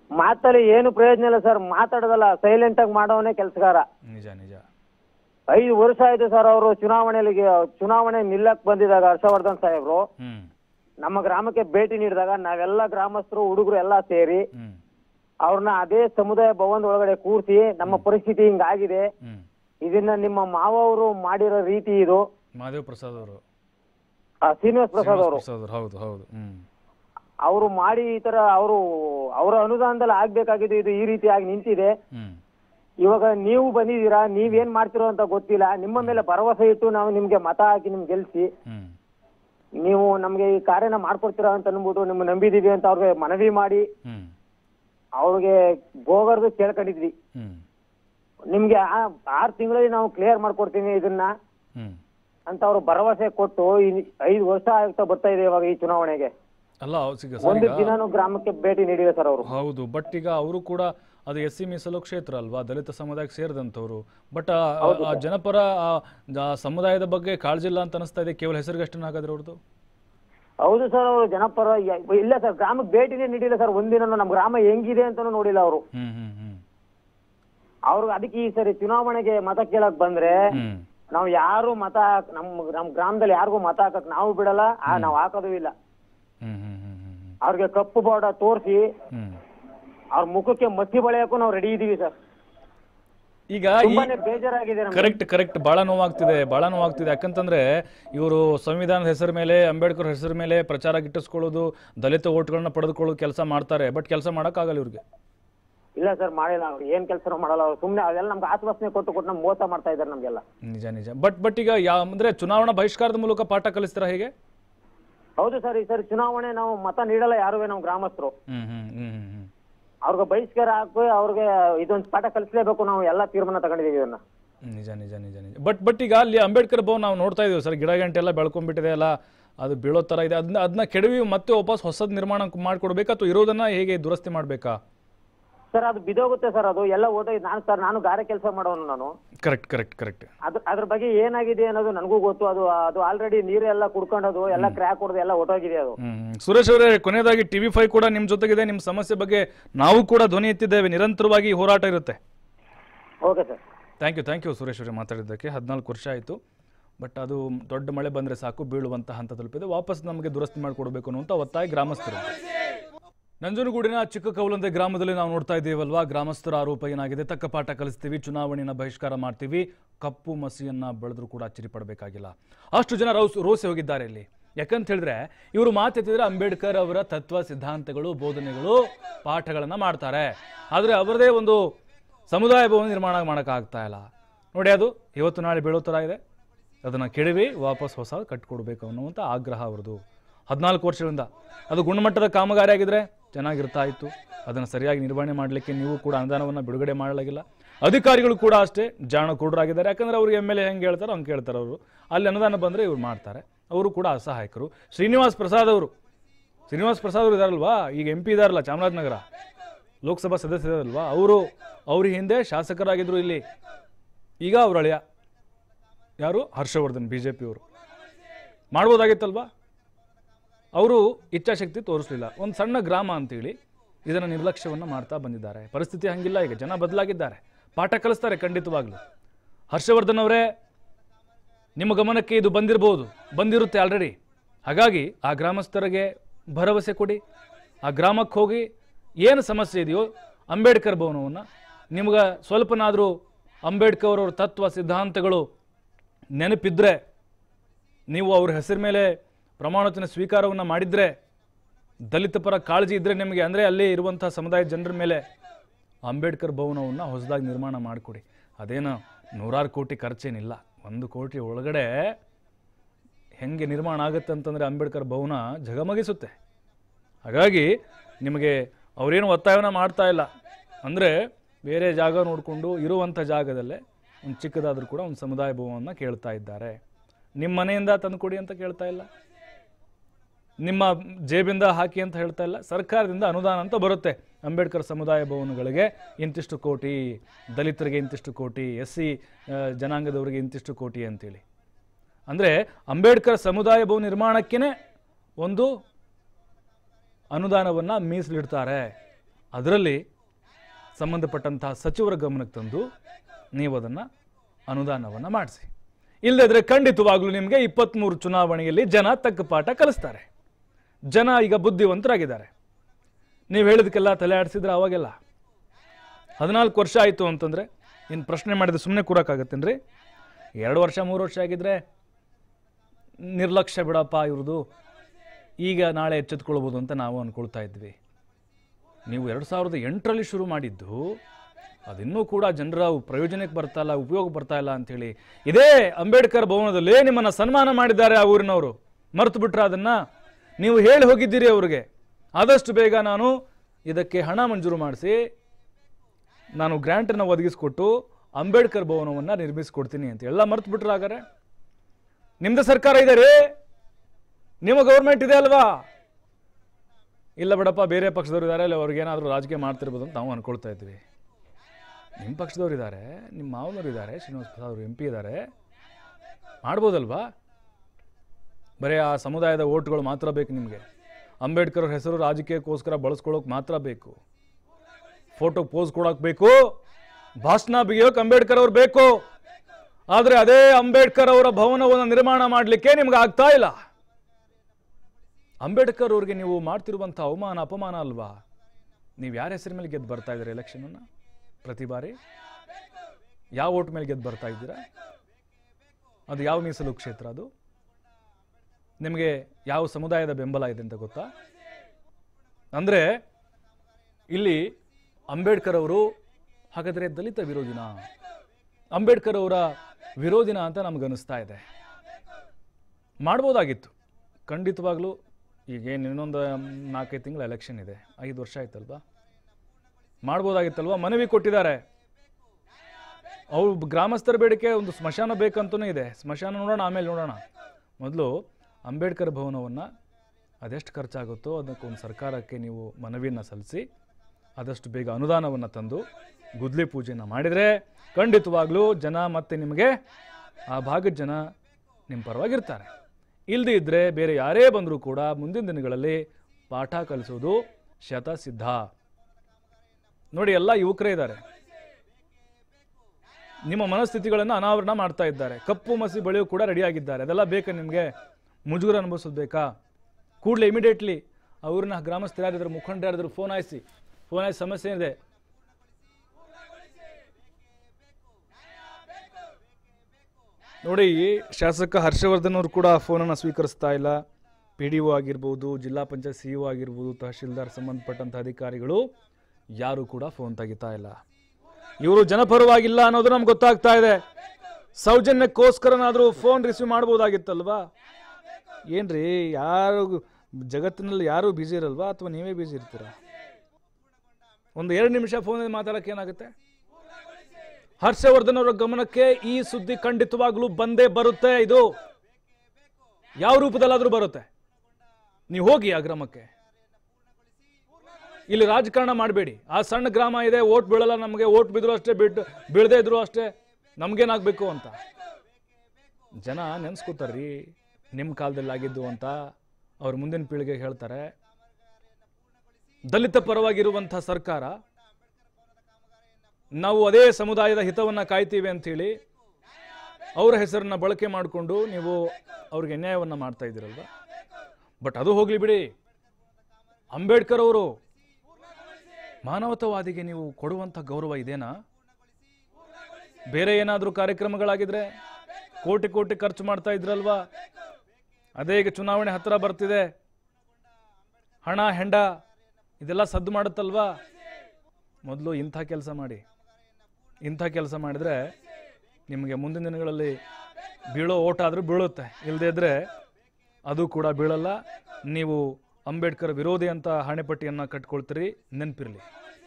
ಮಾತಲ್ಲಿ ಏನು ಪ್ರಯೋಜನ ಇಲ್ಲ ಸರ್ ಮಾತಾಡೋದಲ್ಲ ಸೈಲೆಂಟ್ ಆಗಿ ಮಾಡೋವನೇ ಕೆಲಸಗಾರ ನಿಜ ನಿಜ ಐದು ವರ್ಷ ಆಯ್ತು ಸರ್ ಅವರು ಚುನಾವಣೆಯಲ್ಲಿ ಚುನಾವಣೆ ನಿಲ್ಲಕ್ ಬಂದಿದಾಗ ಹರ್ಷವರ್ಧನ್ ಸಾಹೇಬ್ರು ಹ್ಮ್ ನಮ್ಮ ಗ್ರಾಮಕ್ಕೆ ಭೇಟಿ ನೀಡಿದಾಗ ನಾವೆಲ್ಲ ಗ್ರಾಮಸ್ಥರು ಹುಡುಗರು ಎಲ್ಲ ಸೇರಿ ಹ್ಮ್ ಅವ್ರನ್ನ ಅದೇ ಸಮುದಾಯ ಭವನದ ಒಳಗಡೆ ಕೂರಿಸಿ ನಮ್ಮ ಪರಿಸ್ಥಿತಿ ಹಿಂಗಾಗಿದೆ ಹ್ಮ್ ಇದನ್ನ ನಿಮ್ಮ ಮಾವ ಅವರು ಮಾಡಿರೋ ರೀತಿ ಇದು ಮಹಾದೇವ್ ಪ್ರಸಾದ್ ಅವರು ಆ, ಶ್ರೀನಿವಾಸ್ ಪ್ರಸಾದ್ ಅವರು ಪ್ರಸಾದ್ ಅವರು ಹೌದು ಹೌದು ಹ್ಮ್ ಅವರು ಮಾಡಿ ಈ ತರ ಅವರು ಅವರ ಅನುದಾನದಲ್ಲಿ ಆಗ್ಬೇಕಾಗಿದ್ದು ಇದು ಈ ರೀತಿಯಾಗಿ ನಿಂತಿದೆ ಹ್ಮ್ ಇವಾಗ ನೀವು ಬಂದಿದ್ದೀರಾ ನೀವೇನ್ ಮಾಡ್ತಿರೋ ಅಂತ ಗೊತ್ತಿಲ್ಲ ನಿಮ್ಮ ಮೇಲೆ ಭರವಸೆ ಇಟ್ಟು ನಾವು ನಿಮ್ಗೆ ಮತ ಹಾಕಿ ನಿಮ್ಗೆ ಗೆಲ್ಸಿ ಹ್ಮ್ ನೀವು ನಮ್ಗೆ ಈ ಕಾರ್ಯನ ಮಾಡ್ಕೊಡ್ತೀರಾ ಅಂತ ಅನ್ಬಿಟ್ಟು ನಿಮ್ಮ ನಂಬಿದೀವಿ ಅಂತ ಅವ್ರಿಗೆ ಮನವಿ ಮಾಡಿ ಹ್ಮ್ ಅವ್ರಿಗೆ ಗೋಗರ್ದು ಕೇಳ್ಕೊಂಡಿದ್ವಿ ಹ್ಮ್ ನಿಮ್ಗೆ ಆ- ಆರ್ ತಿಂಗಳಲ್ಲಿ ನಾವು ಕ್ಲಿಯರ್ ಮಾಡ್ಕೊಡ್ತೀನಿ ಇದನ್ನ ಹ್ಮ್ ಅಂತ ಅವ್ರು ಭರವಸೆ ಕೊಟ್ಟು ಈ ಐದು ವರ್ಷ ಆಗ್ತಾ ಬರ್ತಾ ಇದೆ ಇವಾಗ ಈ ಚುನಾವಣೆಗೆ ಅಲ್ಲ ಅವ್ರು ಸಿಗ ಸರ್ ಒಂದು ಈಗ ದಿನಾನು ಗ್ರಾಮಕ್ಕೆ ಭೇಟಿ ನೀಡಿಲ್ಲ ಸರ್ ಅವರು ಹೌದು ಬಟ್ ಈಗ ಅವರು ಕೂಡ ಅದು ಎಸ್ ಸಿ ಮೀಸಲು ಕ್ಷೇತ್ರ ಅಲ್ವಾ ದಲಿತ ಸಮುದಾಯಕ್ಕೆ ಸೇರಿದಂಥವ್ರು ಬಟ್ ಆ ಜನಪರ ಆ ಆ ಸಮುದಾಯದ ಬಗ್ಗೆ ಕಾಳಜಿ ಇಲ್ಲ ಅಂತ ಅನಿಸ್ತಾ ಇದೆ ಕೇವಲ ಹೆಸರಿಗಷ್ಟೇ ಹಾಗಾದ್ರೆ ಅವ್ರದ್ದು ಹೌದು ಸರ್ ಅವರು ಜನಪರ ಯ- ಇಲ್ಲ ಸರ್ ಗ್ರಾಮಕ್ಕೆ ಭೇಟಿನೇ ನೀಡಿಲ್ಲ ಸರ್ ಒಂದಿನ ನಮ್ಮ ಗ್ರಾಮ ಹೆಂಗಿದೆ ಅಂತಾನು ನೋಡಿಲ್ಲ ಅವರು ಹ್ಮ್ ಹ್ಮ್ ಹ್ಮ್ ಅವ್ರಿಗೆ ಅದಕ್ಕೆ ಈ ಸರಿ ಚುನಾವಣೆಗೆ ಮತ ಕೇಳಕ್ ಬಂದ್ರೆ ಹ್ಮ್ ನಾವು ಯಾರು ಮತ ಹಾಕ್- ನಮ್ ನಮ್ ಗ್ರಾಮದಲ್ಲಿ ಯಾರಿಗೂ ಮತ ಹಾಕಕ್ ನಾವು ಬಿಡಲ್ಲ ಆ ನಾವ್ ಹಾಕೋದು ಇಲ್ಲ ಹ್ಮ್ ಹ್ಮ್ ಹ್ಮ್ ಹ್ಮ್ ಹ್ಮ್ ಅವ್ರಿಗೆ ಕಪ್ಪು ಬೋರ್ಡ ತೋರಿಸಿ ಹ್ಮ್ ಅವ್ರ ಮುಖಕ್ಕೆ ಮಸಿ ಬಳಿಯಕ್ಕೂ ನಾವು ರೆಡಿ ಇದೀವಿ ಸರ್ ಈಗ ಈ ತುಂಬಾನೇ ಬೇಜಾರಾಗಿದೆ ನಮ್ಗೆ ಕರೆಕ್ಟ್ ಕರೆಕ್ಟ್ ಬಹಳ ನೋವಾಗ್ತಿದೆ ಬಹಳ ನೋವಾಗ್ತಿದೆ ಯಾಕಂತಂದ್ರೆ ಇವರು ಸಂವಿಧಾನದ ಹೆಸರ ಮೇಲೆ ಅಂಬೇಡ್ಕರ್ ಹೆಸರ ಮೇಲೆ ಪ್ರಚಾರ ಗಿಟ್ಟಿಸ್ಕೊಳ್ಳೋದು ದಲಿತ ಓಟ್ಗಳನ್ನ ಪಡೆದುಕೊಳ್ಳೋದು ಕೆಲಸ ಮಾಡ್ತಾರೆ ಬಟ್ ಕೆಲಸ ಮಾಡೋಕ್ಕಾಗಲ್ಲ ಇವ್ರಿಗೆ ಇಲ್ಲ ಸರ್ ಮಾಡಿಲ್ಲ ಅವ್ರು ಏನ್ ಕೆಲಸ ಮಾಡಲ್ಲ ಅವ್ರು ಸುಮ್ನೆ ಅದೆಲ್ಲ ನಮ್ಗೆ ಆಶ್ವಾಸನೆ ಕೊಟ್ಟು ಕೊಟ್ಟು ನಮ್ಗೆ ಮೋಸ ಮಾಡ್ತಾ ಇದಾರೆ ನಮ್ಗೆಲ್ಲ ನಿಜ ನಿಜ ಬಟ್ ಬಟ್ ಈಗ ಯಾವ ಅಂದ್ರೆ ಚುನಾವಣಾ ಬಹಿಷ್ಕಾರದ ಮೂಲಕ ಪಾಠ ಕಲಿಸ್ತೀರಾ ಹೇಗೆ ಹೌದು ಸರ್ ಈ ಸರಿ ಚುನಾವಣೆ ನಾವು ಮತ ನೀಡಲ್ಲ ಯಾರುವೆ ನಾವು ಗ್ರಾಮಸ್ಥರು ಹ್ಮ್ ಹ್ಮ್ ಹ್ಮ್ ಹ್ಮ್ ಹ್ಮ್ ಅವ್ರಿಗೆ ಬಹಿಷ್ಕಾರ ಹಾಕಿ ಅವ್ರಿಗೆ ಇದೊಂದು ಪಾಠ ಕಲಿಸ್ಲೇಬೇಕು ನಾವು ಎಲ್ಲ ತೀರ್ಮಾನ ತಗೊಂಡಿದೀವಿ ಇದನ್ನ ನಿಜ ನಿಜ ನಿಜ ನಿಜ ಬಟ್ ಬಟ್ ಈಗ ಅಲ್ಲಿ ಅಂಬೇಡ್ಕರ್ ಭವನ್ ನಾವು ನೋಡ್ತಾ ಇದೀವಿ ಸರ್ ಗಿಡ ಗಂಟೆ ಎಲ್ಲ ಬೆಳ್ಕೊಂಡ್ಬಿಟ್ಟಿದೆ ಅಲ್ಲ ಅದು ಬೀಳೋ ಥರ ಇದೆ ಅದನ್ನ ಅದನ್ನ ಕೆಡವಿ ಮತ್ತೆ ವಾಪಸ್ ಹೊಸದ್ ನಿರ್ಮಾಣ ಮಾಡ್ಕೊಡ್ಬೇಕಾ ಅಥವಾ ಇರೋದನ್ನ ಹೇಗೆ ದುರಸ್ತಿ ಮಾಡ್ಬೇಕಾ ಸರ್ ಅದು ಬಿದೋಗುತ್ತೆ ಸರ್ ಅದು ಎಲ್ಲ ಓದೋಗಿ ನಾನು ಸರ್ ನಾನು ಗಾರೆ ಕೆಲಸ ಮಾಡೋನು ನಾನು ಕರೆಕ್ಟ್ ಕರೆಕ್ಟ್ ಕರೆಕ್ಟ್ ಅದ್ರ ಅದ್ರ ಬಗ್ಗೆ ಏನಾಗಿದೆ ಅನ್ನೋದು ನನಗೂ ಗೊತ್ತು ಅದು ಅದು ಆಲ್ರೆಡಿ ನೀರೆಲ್ಲ ಕುಡ್ಕೊಂಡದು ಎಲ್ಲ ಕ್ರ್ಯಾಕ್ ಹೊಡೆದು ಎಲ್ಲ ಹೊಟ್ಟೋಗಿದೆ ಅದು ಹ್ಮ್ ಸುರೇಶ್ ಅವರೇ ಕೊನೆಯದಾಗಿ ಟಿವಿ ಫೈವ್ ಕೂಡ ನಿಮ್ಮ ಜೊತೆಗಿದೆ ನಿಮ್ಮ ಸಮಸ್ಯೆ ಬಗ್ಗೆ ನಾವು ಕೂಡ ಧ್ವನಿ ಎತ್ತಿದ್ದೇವೆ ನಿರಂತರವಾಗಿ ಈ ಹೋರಾಟ ಇರುತ್ತೆ okay sir thank you thank you Suresh ಅವರೇ ಮಾತಾಡಿದ್ದಕ್ಕೆ ಹದಿನಾಲ್ಕು ವರ್ಷ ಆಯಿತು ಬಟ್ ಅದು ದೊಡ್ಡ ಮಳೆ ಬಂದರೆ ಸಾಕು ಬೀಳುವಂಥ ಹಂತ ತಲುಪಿದೆ ವಾಪಸ್ ನಮಗೆ ದುರಸ್ತಿ ಮಾಡಿಕೊಡ್ಬೇಕು ಅನ್ನುವಂಥ ಒತ್ತಾಯ ಗ್ರಾಮಸ್ಥರು ನಂಜನಗೂಡಿನ ಚಿಕ್ಕ ಕೌಲಂದೆ ಗ್ರಾಮದಲ್ಲಿ ನಾವು ನೋಡ್ತಾ ಇದ್ದೀವಲ್ವಾ ಗ್ರಾಮಸ್ಥರ ಆರೋಪ ಏನಾಗಿದೆ ತಕ್ಕ ಪಾಠ ಕಲಿಸ್ತೀವಿ ಚುನಾವಣೆಯನ್ನು ಬಹಿಷ್ಕಾರ ಮಾಡ್ತೀವಿ ಕಪ್ಪು ಮಸಿಯನ್ನ ಬೆಳೆದ್ರು ಕೂಡ ಅಚ್ಚರಿ ಪಡಬೇಕಾಗಿಲ್ಲ ಅಷ್ಟು ಜನ ರೋಸ್ ರೋಸಿ ಹೋಗಿದ್ದಾರೆ ಇಲ್ಲಿ ಯಾಕಂತ ಹೇಳಿದ್ರೆ ಇವರು ಮಾತೆತ್ತಿದ್ರೆ ಅಂಬೇಡ್ಕರ್ ಅವರ ತತ್ವ ಸಿದ್ಧಾಂತಗಳು ಬೋಧನೆಗಳು ಪಾಠಗಳನ್ನು ಮಾಡ್ತಾರೆ ಆದರೆ ಅವರದೇ ಒಂದು ಸಮುದಾಯ ಭವನ ನಿರ್ಮಾಣ ಮಾಡೋಕ್ಕಾಗ್ತಾ ಇಲ್ಲ ನೋಡಿ ಅದು ಇವತ್ತು ನಾಳೆ ಬೀಳೋ ಥರ ಇದೆ ಅದನ್ನು ಕೆಡವಿ ವಾಪಸ್ ಹೊಸ ಕಟ್ಕೊಡ್ಬೇಕು ಅನ್ನುವಂಥ ಆಗ್ರಹ ಅವ್ರದ್ದು ಹದಿನಾಲ್ಕು ವರ್ಷಗಳಿಂದ ಅದು ಗುಣಮಟ್ಟದ ಕಾಮಗಾರಿ ಆಗಿದ್ರೆ ಚೆನ್ನಾಗಿರ್ತಾ ಇತ್ತು ಅದನ್ನು ಸರಿಯಾಗಿ ನಿರ್ವಹಣೆ ಮಾಡಲಿಕ್ಕೆ ನೀವು ಕೂಡ ಅನುದಾನವನ್ನು ಬಿಡುಗಡೆ ಮಾಡಲಾಗಿಲ್ಲ ಅಧಿಕಾರಿಗಳು ಕೂಡ ಅಷ್ಟೇ ಜಾಣ ಕುರುಡರಾಗಿದ್ದಾರೆ ಯಾಕಂದ್ರೆ ಅವ್ರಿಗೆ ಎಮ್ ಎಲ್ ಎ ಹೆಂಗೆ ಹೇಳ್ತಾರೋ ಹಂಗೆ ಕೇಳ್ತಾರೆ ಅವರು ಅಲ್ಲಿ ಅನುದಾನ ಬಂದರೆ ಇವ್ರು ಮಾಡ್ತಾರೆ ಅವರು ಕೂಡ ಅಸಹಾಯಕರು ಶ್ರೀನಿವಾಸ್ ಪ್ರಸಾದ್ ಅವರು ಶ್ರೀನಿವಾಸ್ ಪ್ರಸಾದ್ ಅವರು ಇದಾರಲ್ವಾ ಈಗ ಎಂ ಪಿ ಇದಾರಲ್ಲ ಚಾಮರಾಜನಗರ ಲೋಕಸಭಾ ಸದಸ್ಯರಲ್ವಾ ಅವರು ಅವ್ರ ಹಿಂದೆ ಶಾಸಕರಾಗಿದ್ರು ಇಲ್ಲಿ ಈಗ ಅವ್ರ ಅಳಿಯ ಯಾರು ಹರ್ಷವರ್ಧನ್ ಬಿ ಜೆ ಪಿಯವರು ಮಾಡ್ಬೋದಾಗಿತ್ತಲ್ವಾ ಅವರು ಇಚ್ಛಾಶಕ್ತಿ ತೋರಿಸಲಿಲ್ಲ ಒಂದು ಸಣ್ಣ ಗ್ರಾಮ ಅಂತೇಳಿ ಇದನ್ನು ನಿರ್ಲಕ್ಷ್ಯವನ್ನು ಮಾಡ್ತಾ ಬಂದಿದ್ದಾರೆ ಪರಿಸ್ಥಿತಿ ಹಂಗಿಲ್ಲ ಈಗ ಜನ ಬದಲಾಗಿದ್ದಾರೆ ಪಾಠ ಕಲಿಸ್ತಾರೆ ಖಂಡಿತವಾಗ್ಲೂ ಹರ್ಷವರ್ಧನ್ ಅವರೇ ನಿಮ್ಮ ಗಮನಕ್ಕೆ ಇದು ಬಂದಿರಬಹುದು ಬಂದಿರುತ್ತೆ ಆಲ್ರೆಡಿ ಹಾಗಾಗಿ ಆ ಗ್ರಾಮಸ್ಥರಿಗೆ ಭರವಸೆ ಕೊಡಿ ಆ ಗ್ರಾಮಕ್ಕೆ ಹೋಗಿ ಏನು ಸಮಸ್ಯೆ ಇದೆಯೋ ಅಂಬೇಡ್ಕರ್ ಭವನವನ್ನು ನಿಮ್ಗೆ ಸ್ವಲ್ಪನಾದರೂ ಅಂಬೇಡ್ಕರ್ ಅವರ ತತ್ವ ಸಿದ್ಧಾಂತಗಳು ನೆನಪಿದ್ರೆ ನೀವು ಅವ್ರ ಹೆಸರ ಮೇಲೆ ಪ್ರಮಾಣವಚನ ಸ್ವೀಕಾರವನ್ನು ಮಾಡಿದರೆ ದಲಿತ ಪರ ಕಾಳಜಿ ಇದ್ದರೆ ನಿಮಗೆ ಅಂದರೆ ಅಲ್ಲಿ ಇರುವಂಥ ಸಮುದಾಯದ ಜನರ ಮೇಲೆ ಅಂಬೇಡ್ಕರ್ ಭವನವನ್ನು ಹೊಸದಾಗಿ ನಿರ್ಮಾಣ ಮಾಡಿಕೊಡಿ ಅದೇನು ನೂರಾರು ಕೋಟಿ ಖರ್ಚೇನಿಲ್ಲ ಒಂದು ಕೋಟಿ ಒಳಗಡೆ ಹೆಂಗೆ ನಿರ್ಮಾಣ ಆಗುತ್ತೆ ಅಂತಂದರೆ ಅಂಬೇಡ್ಕರ್ ಭವನ ಜಗಮಗಿಸುತ್ತೆ ಹಾಗಾಗಿ ನಿಮಗೆ ಅವರೇನು ಒತ್ತಾಯವನ್ನು ಮಾಡ್ತಾ ಇಲ್ಲ ಅಂದರೆ ಬೇರೆ ಜಾಗ ನೋಡಿಕೊಂಡು ಇರುವಂಥ ಜಾಗದಲ್ಲೇ ಒಂದು ಚಿಕ್ಕದಾದರೂ ಕೂಡ ಒಂದು ಸಮುದಾಯ ಭವನವನ್ನು ಕೇಳ್ತಾ ಇದ್ದಾರೆ ನಿಮ್ಮ ಮನೆಯಿಂದ ತಂದುಕೊಡಿ ಅಂತ ಕೇಳ್ತಾ ಇಲ್ಲ ನಿಮ್ಮ ಜೇಬಿಂದ ಹಾಕಿ ಅಂತ ಹೇಳ್ತಾ ಇಲ್ಲ ಸರ್ಕಾರದಿಂದ ಅನುದಾನ ಅಂತ ಬರುತ್ತೆ ಅಂಬೇಡ್ಕರ್ ಸಮುದಾಯ ಭವನಗಳಿಗೆ ಇಂತಿಷ್ಟು ಕೋಟಿ ದಲಿತರಿಗೆ ಇಂತಿಷ್ಟು ಕೋಟಿ ಎಸ್ ಸಿ ಜನಾಂಗದವರಿಗೆ ಇಂತಿಷ್ಟು ಕೋಟಿ ಅಂತೇಳಿ ಅಂದರೆ ಅಂಬೇಡ್ಕರ್ ಸಮುದಾಯ ಭವನ ನಿರ್ಮಾಣಕ್ಕೇ ಒಂದು ಅನುದಾನವನ್ನು ಮೀಸಲಿಡ್ತಾರೆ ಅದರಲ್ಲಿ ಸಂಬಂಧಪಟ್ಟಂತಹ ಸಚಿವರ ಗಮನಕ್ಕೆ ತಂದು ನೀವು ಅದನ್ನು ಅನುದಾನವನ್ನು ಮಾಡಿಸಿ ಇಲ್ಲದಿದ್ರೆ ಖಂಡಿತವಾಗ್ಲೂ ನಿಮಗೆ ಇಪ್ಪತ್ತ್ಮೂರು ಚುನಾವಣೆಯಲ್ಲಿ ಜನ ತಕ್ಕ ಪಾಠ ಕಲಿಸ್ತಾರೆ ಜನ ಈಗ ಬುದ್ಧಿವಂತರಾಗಿದ್ದಾರೆ ನೀವು ಹೇಳಿದಕ್ಕೆಲ್ಲ ತಲೆ ಆಡಿಸಿದ್ರೆ ಅವಾಗೆಲ್ಲ ಹದಿನಾಲ್ಕು ವರ್ಷ ಆಯಿತು ಅಂತಂದರೆ ಇನ್ನು ಪ್ರಶ್ನೆ ಮಾಡಿದ್ರೆ ಸುಮ್ಮನೆ ಕೂರೋಕ್ಕಾಗತ್ತೇನ್ರಿ ಎರಡು ವರ್ಷ ಮೂರು ವರ್ಷ ಆಗಿದ್ರೆ ನಿರ್ಲಕ್ಷ್ಯ ಬಿಡಪ್ಪ ಇವ್ರದ್ದು ಈಗ ನಾಳೆ ಎಚ್ಚೆತ್ಕೊಳ್ಬೋದು ಅಂತ ನಾವು ಅಂದ್ಕೊಳ್ತಾ ಇದ್ವಿ ನೀವು ಎರಡು ಸಾವಿರದ ಎಂಟರಲ್ಲಿ ಶುರು ಮಾಡಿದ್ದು ಅದಿನ್ನೂ ಕೂಡ ಜನರ ಪ್ರಯೋಜನಕ್ಕೆ ಬರ್ತಾ ಇಲ್ಲ ಉಪಯೋಗ ಬರ್ತಾ ಇಲ್ಲ ಅಂಥೇಳಿ ಇದೇ ಅಂಬೇಡ್ಕರ್ ಭವನದಲ್ಲಿ ನಿಮ್ಮನ್ನು ಸನ್ಮಾನ ಮಾಡಿದ್ದಾರೆ ಆ ಊರಿನವರು ಮರೆತು ಬಿಟ್ರ ಅದನ್ನು ನೀವು ಹೇಳಿ ಹೋಗಿದ್ದೀರಿ ಅವ್ರಿಗೆ ಆದಷ್ಟು ಬೇಗ ನಾನು ಇದಕ್ಕೆ ಹಣ ಮಂಜೂರು ಮಾಡಿಸಿ ನಾನು ಗ್ರ್ಯಾಂಟನ್ನು ಒದಗಿಸ್ಕೊಟ್ಟು ಅಂಬೇಡ್ಕರ್ ಭವನವನ್ನು ನಿರ್ಮಿಸಿಕೊಡ್ತೀನಿ ಅಂತ ಎಲ್ಲ ಮರ್ತು ಬಿಟ್ರೆ ಹಾಗಾರೆ ನಿಮ್ದು ಸರ್ಕಾರ ಇದೆ ರೀ ನಿಮ್ಮ ಗೌರ್ಮೆಂಟ್ ಇದೆ ಅಲ್ವಾ ಇಲ್ಲ ಬಿಡಪ್ಪ ಬೇರೆ ಪಕ್ಷದವ್ರು ಇದ್ದಾರೆ ಅಲ್ಲಿ ಅವ್ರಿಗೇನಾದರೂ ರಾಜಕೀಯ ಮಾಡ್ತಿರ್ಬೋದು ಅಂತ ನಾವು ಅನ್ಕೊಳ್ತಾ ಇದ್ವಿ ನಿಮ್ಮ ಪಕ್ಷದವ್ರು ಇದ್ದಾರೆ ನಿಮ್ಮ ಮಾವನವ್ರು ಇದ್ದಾರೆ ಶ್ರೀನಿವಾಸ ಪ್ರಸಾದ್ ಅವರು ಎಂ ಪಿ ಇದ್ದಾರೆ ಮಾಡ್ಬೋದಲ್ವಾ ಬರೀ ಆ ಸಮುದಾಯದ ಓಟ್ಗಳು ಮಾತ್ರ ಬೇಕು ನಿಮಗೆ ಅಂಬೇಡ್ಕರ್ ಅವ್ರ ಹೆಸರು ರಾಜಕೀಯಕ್ಕೋಸ್ಕರ ಬಳಸ್ಕೊಳ್ಳೋಕೆ ಮಾತ್ರ ಬೇಕು ಫೋಟೋ ಪೋಸ್ ಕೊಡೋಕೆ ಬೇಕು ಭಾಷಣ ಬಿಗಿಯೋಕೆ ಅಂಬೇಡ್ಕರ್ ಅವ್ರು ಬೇಕು ಆದರೆ ಅದೇ ಅಂಬೇಡ್ಕರ್ ಅವರ ಭವನವನ್ನು ನಿರ್ಮಾಣ ಮಾಡಲಿಕ್ಕೆ ನಿಮ್ಗೆ ಆಗ್ತಾ ಇಲ್ಲ ಅಂಬೇಡ್ಕರ್ ಅವ್ರಿಗೆ ನೀವು ಮಾಡ್ತಿರುವಂಥ ಅವಮಾನ ಅಪಮಾನ ಅಲ್ವಾ ನೀವು ಯಾರ ಹೆಸರು ಮೇಲೆ ಗೆದ್ದು ಬರ್ತಾ ಇದ್ದೀರಾ ಎಲೆಕ್ಷನನ್ನು ಪ್ರತಿ ಬಾರಿ ಯಾವ ಓಟ್ ಮೇಲೆ ಗೆದ್ದು ಬರ್ತಾ ಇದ್ದೀರಾ ಅದು ಯಾವ ಮೀಸಲು ಕ್ಷೇತ್ರ ಅದು ನಿಮಗೆ ಯಾವ ಸಮುದಾಯದ ಬೆಂಬಲ ಇದೆ ಅಂತ ಗೊತ್ತಾ ಅಂದರೆ ಇಲ್ಲಿ ಅಂಬೇಡ್ಕರ್ ಅವರು ಹಾಗಾದರೆ ದಲಿತ ವಿರೋಧಿನ ಅಂಬೇಡ್ಕರ್ ಅವರ ವಿರೋಧಿನ ಅಂತ ನಮ್ಗನ್ನಿಸ್ತಾ ಇದೆ ಮಾಡ್ಬೋದಾಗಿತ್ತು ಖಂಡಿತವಾಗ್ಲೂ ಈಗೇನು ಇನ್ನೊಂದು ನಾಲ್ಕೈದು ತಿಂಗಳ ಎಲೆಕ್ಷನ್ ಇದೆ ಐದು ವರ್ಷ ಆಯ್ತಲ್ವಾ ಮಾಡ್ಬೋದಾಗಿತ್ತಲ್ವಾ ಮನವಿ ಕೊಟ್ಟಿದ್ದಾರೆ ಅವ್ರು ಗ್ರಾಮಸ್ಥರ ಬೇಡಿಕೆ ಒಂದು ಸ್ಮಶಾನ ಬೇಕಂತಲೂ ಇದೆ ಸ್ಮಶಾನ ನೋಡೋಣ ಆಮೇಲೆ ನೋಡೋಣ ಮೊದಲು ಅಂಬೇಡ್ಕರ್ ಭವನವನ್ನು ಅದೆಷ್ಟು ಖರ್ಚಾಗುತ್ತೋ ಅದಕ್ಕೆ ಒಂದು ಸರ್ಕಾರಕ್ಕೆ ನೀವು ಮನವಿಯನ್ನು ಸಲ್ಲಿಸಿ ಆದಷ್ಟು ಬೇಗ ಅನುದಾನವನ್ನು ತಂದು ಗುದ್ಲಿ ಪೂಜೆಯನ್ನು ಮಾಡಿದರೆ ಖಂಡಿತವಾಗ್ಲೂ ಜನ ಮತ್ತೆ ನಿಮಗೆ ಆ ಭಾಗದ ಜನ ನಿಮ್ಮ ಪರವಾಗಿರ್ತಾರೆ ಇಲ್ಲದೇ ಇದ್ದರೆ ಬೇರೆ ಯಾರೇ ಬಂದರೂ ಕೂಡ ಮುಂದಿನ ದಿನಗಳಲ್ಲಿ ಪಾಠ ಕಲಿಸೋದು ಶತಸಿದ್ಧ ನೋಡಿ ಎಲ್ಲ ಯುವಕರೇ ಇದ್ದಾರೆ ನಿಮ್ಮ ಮನಸ್ಥಿತಿಗಳನ್ನು ಅನಾವರಣ ಮಾಡ್ತಾ ಇದ್ದಾರೆ ಕಪ್ಪು ಮಸಿ ಬಳಿಯೂ ಕೂಡ ರೆಡಿಯಾಗಿದ್ದಾರೆ ಅದೆಲ್ಲ ಬೇಕಾ ನಿಮಗೆ ಮುಜುಗರ ಅನುಭವಿಸೋದು ಬೇಕಾ ಕೂಡಲೇ ಇಮಿಡಿಯೇಟ್ಲಿ ಅವ್ರನ್ನ ಗ್ರಾಮಸ್ಥರು ಯಾರಿದ್ರು ಮುಖಂಡರು ಯಾರಿದ್ರು ಫೋನ್ ಹಾಯಿಸಿ ಫೋನ್ ಹಾಯಿಸಿ ಸಮಸ್ಯೆ ಇದೆ ನೋಡಿ ಶಾಸಕ ಹರ್ಷವರ್ಧನ್ ಅವರು ಕೂಡ ಫೋನನ್ನು ಸ್ವೀಕರಿಸ್ತಾ ಇಲ್ಲ ಪಿ ಡಿ ಒ ಆಗಿರ್ಬೋದು ಜಿಲ್ಲಾ ಪಂಚಾಯತ್ ಸಿ ಒ ಆಗಿರ್ಬೋದು ತಹಶೀಲ್ದಾರ್ ಸಂಬಂಧಪಟ್ಟಂಥ ಅಧಿಕಾರಿಗಳು ಯಾರು ಕೂಡ ಫೋನ್ ತೆಗಿತಾ ಇಲ್ಲ ಇವರು ಜನಪರವಾಗಿಲ್ಲ ಅನ್ನೋದು ನಮ್ಗೆ ಗೊತ್ತಾಗ್ತಾ ಇದೆ ಸೌಜನ್ಯಕ್ಕೋಸ್ಕರನಾದರೂ ಫೋನ್ ರಿಸೀವ್ ಮಾಡ್ಬೋದಾಗಿತ್ತಲ್ವಾ ಏನ್ರಿ ಯಾರು ಜಗತ್ತಿನಲ್ಲಿ ಯಾರೂ ಬ್ಯುಸಿ ಇರಲ್ವಾ ಅಥವಾ ನೀವೇ ಬ್ಯುಸಿ ಇರ್ತೀರಾ ಒಂದು ಎರಡು ನಿಮಿಷ ಫೋನಲ್ಲಿ ಮಾತಾಡೋಕೆ ಏನಾಗುತ್ತೆ ಹರ್ಷವರ್ಧನ್ ಅವರ ಗಮನಕ್ಕೆ ಈ ಸುದ್ದಿ ಖಂಡಿತವಾಗ್ಲೂ ಬಂದೇ ಬರುತ್ತೆ ಇದು ಯಾವ ರೂಪದಲ್ಲಾದ್ರೂ ಬರುತ್ತೆ ನೀವು ಹೋಗಿ ಆ ಗ್ರಾಮಕ್ಕೆ ಇಲ್ಲಿ ರಾಜಕಾರಣ ಮಾಡಬೇಡಿ ಆ ಸಣ್ಣ ಗ್ರಾಮ ಇದೆ ಓಟ್ ಬೀಳಲ್ಲ ನಮಗೆ ಓಟ್ ಬಿದ್ರು ಅಷ್ಟೇ ಬಿಟ್ಟು ಬೀಳದೇ ಇದ್ರು ಅಷ್ಟೇ ನಮ್ಗೇನಾಗಬೇಕು ಅಂತ ಜನ ನೆನ್ಸ್ಕೊತಾರ್ರಿ ನಿಮ್ಮ ಕಾಲದಲ್ಲಿ ಆಗಿದ್ದು ಅಂತ ಅವ್ರ ಮುಂದಿನ ಪೀಳಿಗೆಗೆ ಹೇಳ್ತಾರೆ ದಲಿತ ಪರವಾಗಿರುವಂಥ ಸರ್ಕಾರ ನಾವು ಅದೇ ಸಮುದಾಯದ ಹಿತವನ್ನು ಕಾಯ್ತೀವಿ ಅಂಥೇಳಿ ಅವರ ಹೆಸರನ್ನ ಬಳಕೆ ಮಾಡಿಕೊಂಡು ನೀವು ಅವ್ರಿಗೆ ಅನ್ಯಾಯವನ್ನು ಮಾಡ್ತಾ ಇದ್ದೀರಲ್ವ ಬಟ್ ಅದು ಹೋಗಲಿ ಬಿಡಿ ಅಂಬೇಡ್ಕರ್ ಅವರು ಮಾನವತಾವಾದಿಗೆ ನೀವು ಕೊಡುವಂಥ ಗೌರವ ಇದೇನಾ ಬೇರೆ ಏನಾದರೂ ಕಾರ್ಯಕ್ರಮಗಳಾಗಿದ್ರೆ ಕೋಟಿ ಕೋಟಿ ಖರ್ಚು ಮಾಡ್ತಾ ಇದ್ರಲ್ವಾ ಅದೇ ಈಗ ಚುನಾವಣೆ ಹತ್ತಿರ ಬರ್ತಿದೆ ಹಣ ಹೆಂಡ ಇದೆಲ್ಲ ಸದ್ದು ಮಾಡುತ್ತಲ್ವಾ ಮೊದಲು ಇಂಥ ಕೆಲಸ ಮಾಡಿ ಇಂಥ ಕೆಲಸ ಮಾಡಿದರೆ ನಿಮಗೆ ಮುಂದಿನ ದಿನಗಳಲ್ಲಿ ಬೀಳೋ ಓಟ ಆದರೂ ಬೀಳುತ್ತೆ ಇಲ್ಲದೇ ಇದ್ದರೆ ಅದು ಕೂಡ ಬೀಳಲ್ಲ ನೀವು ಅಂಬೇಡ್ಕರ್ ವಿರೋಧಿ ಅಂತ ಹಣೆಪಟ್ಟಿಯನ್ನು ಕಟ್ಕೊಳ್ತೀರಿ ನೆನಪಿರಲಿ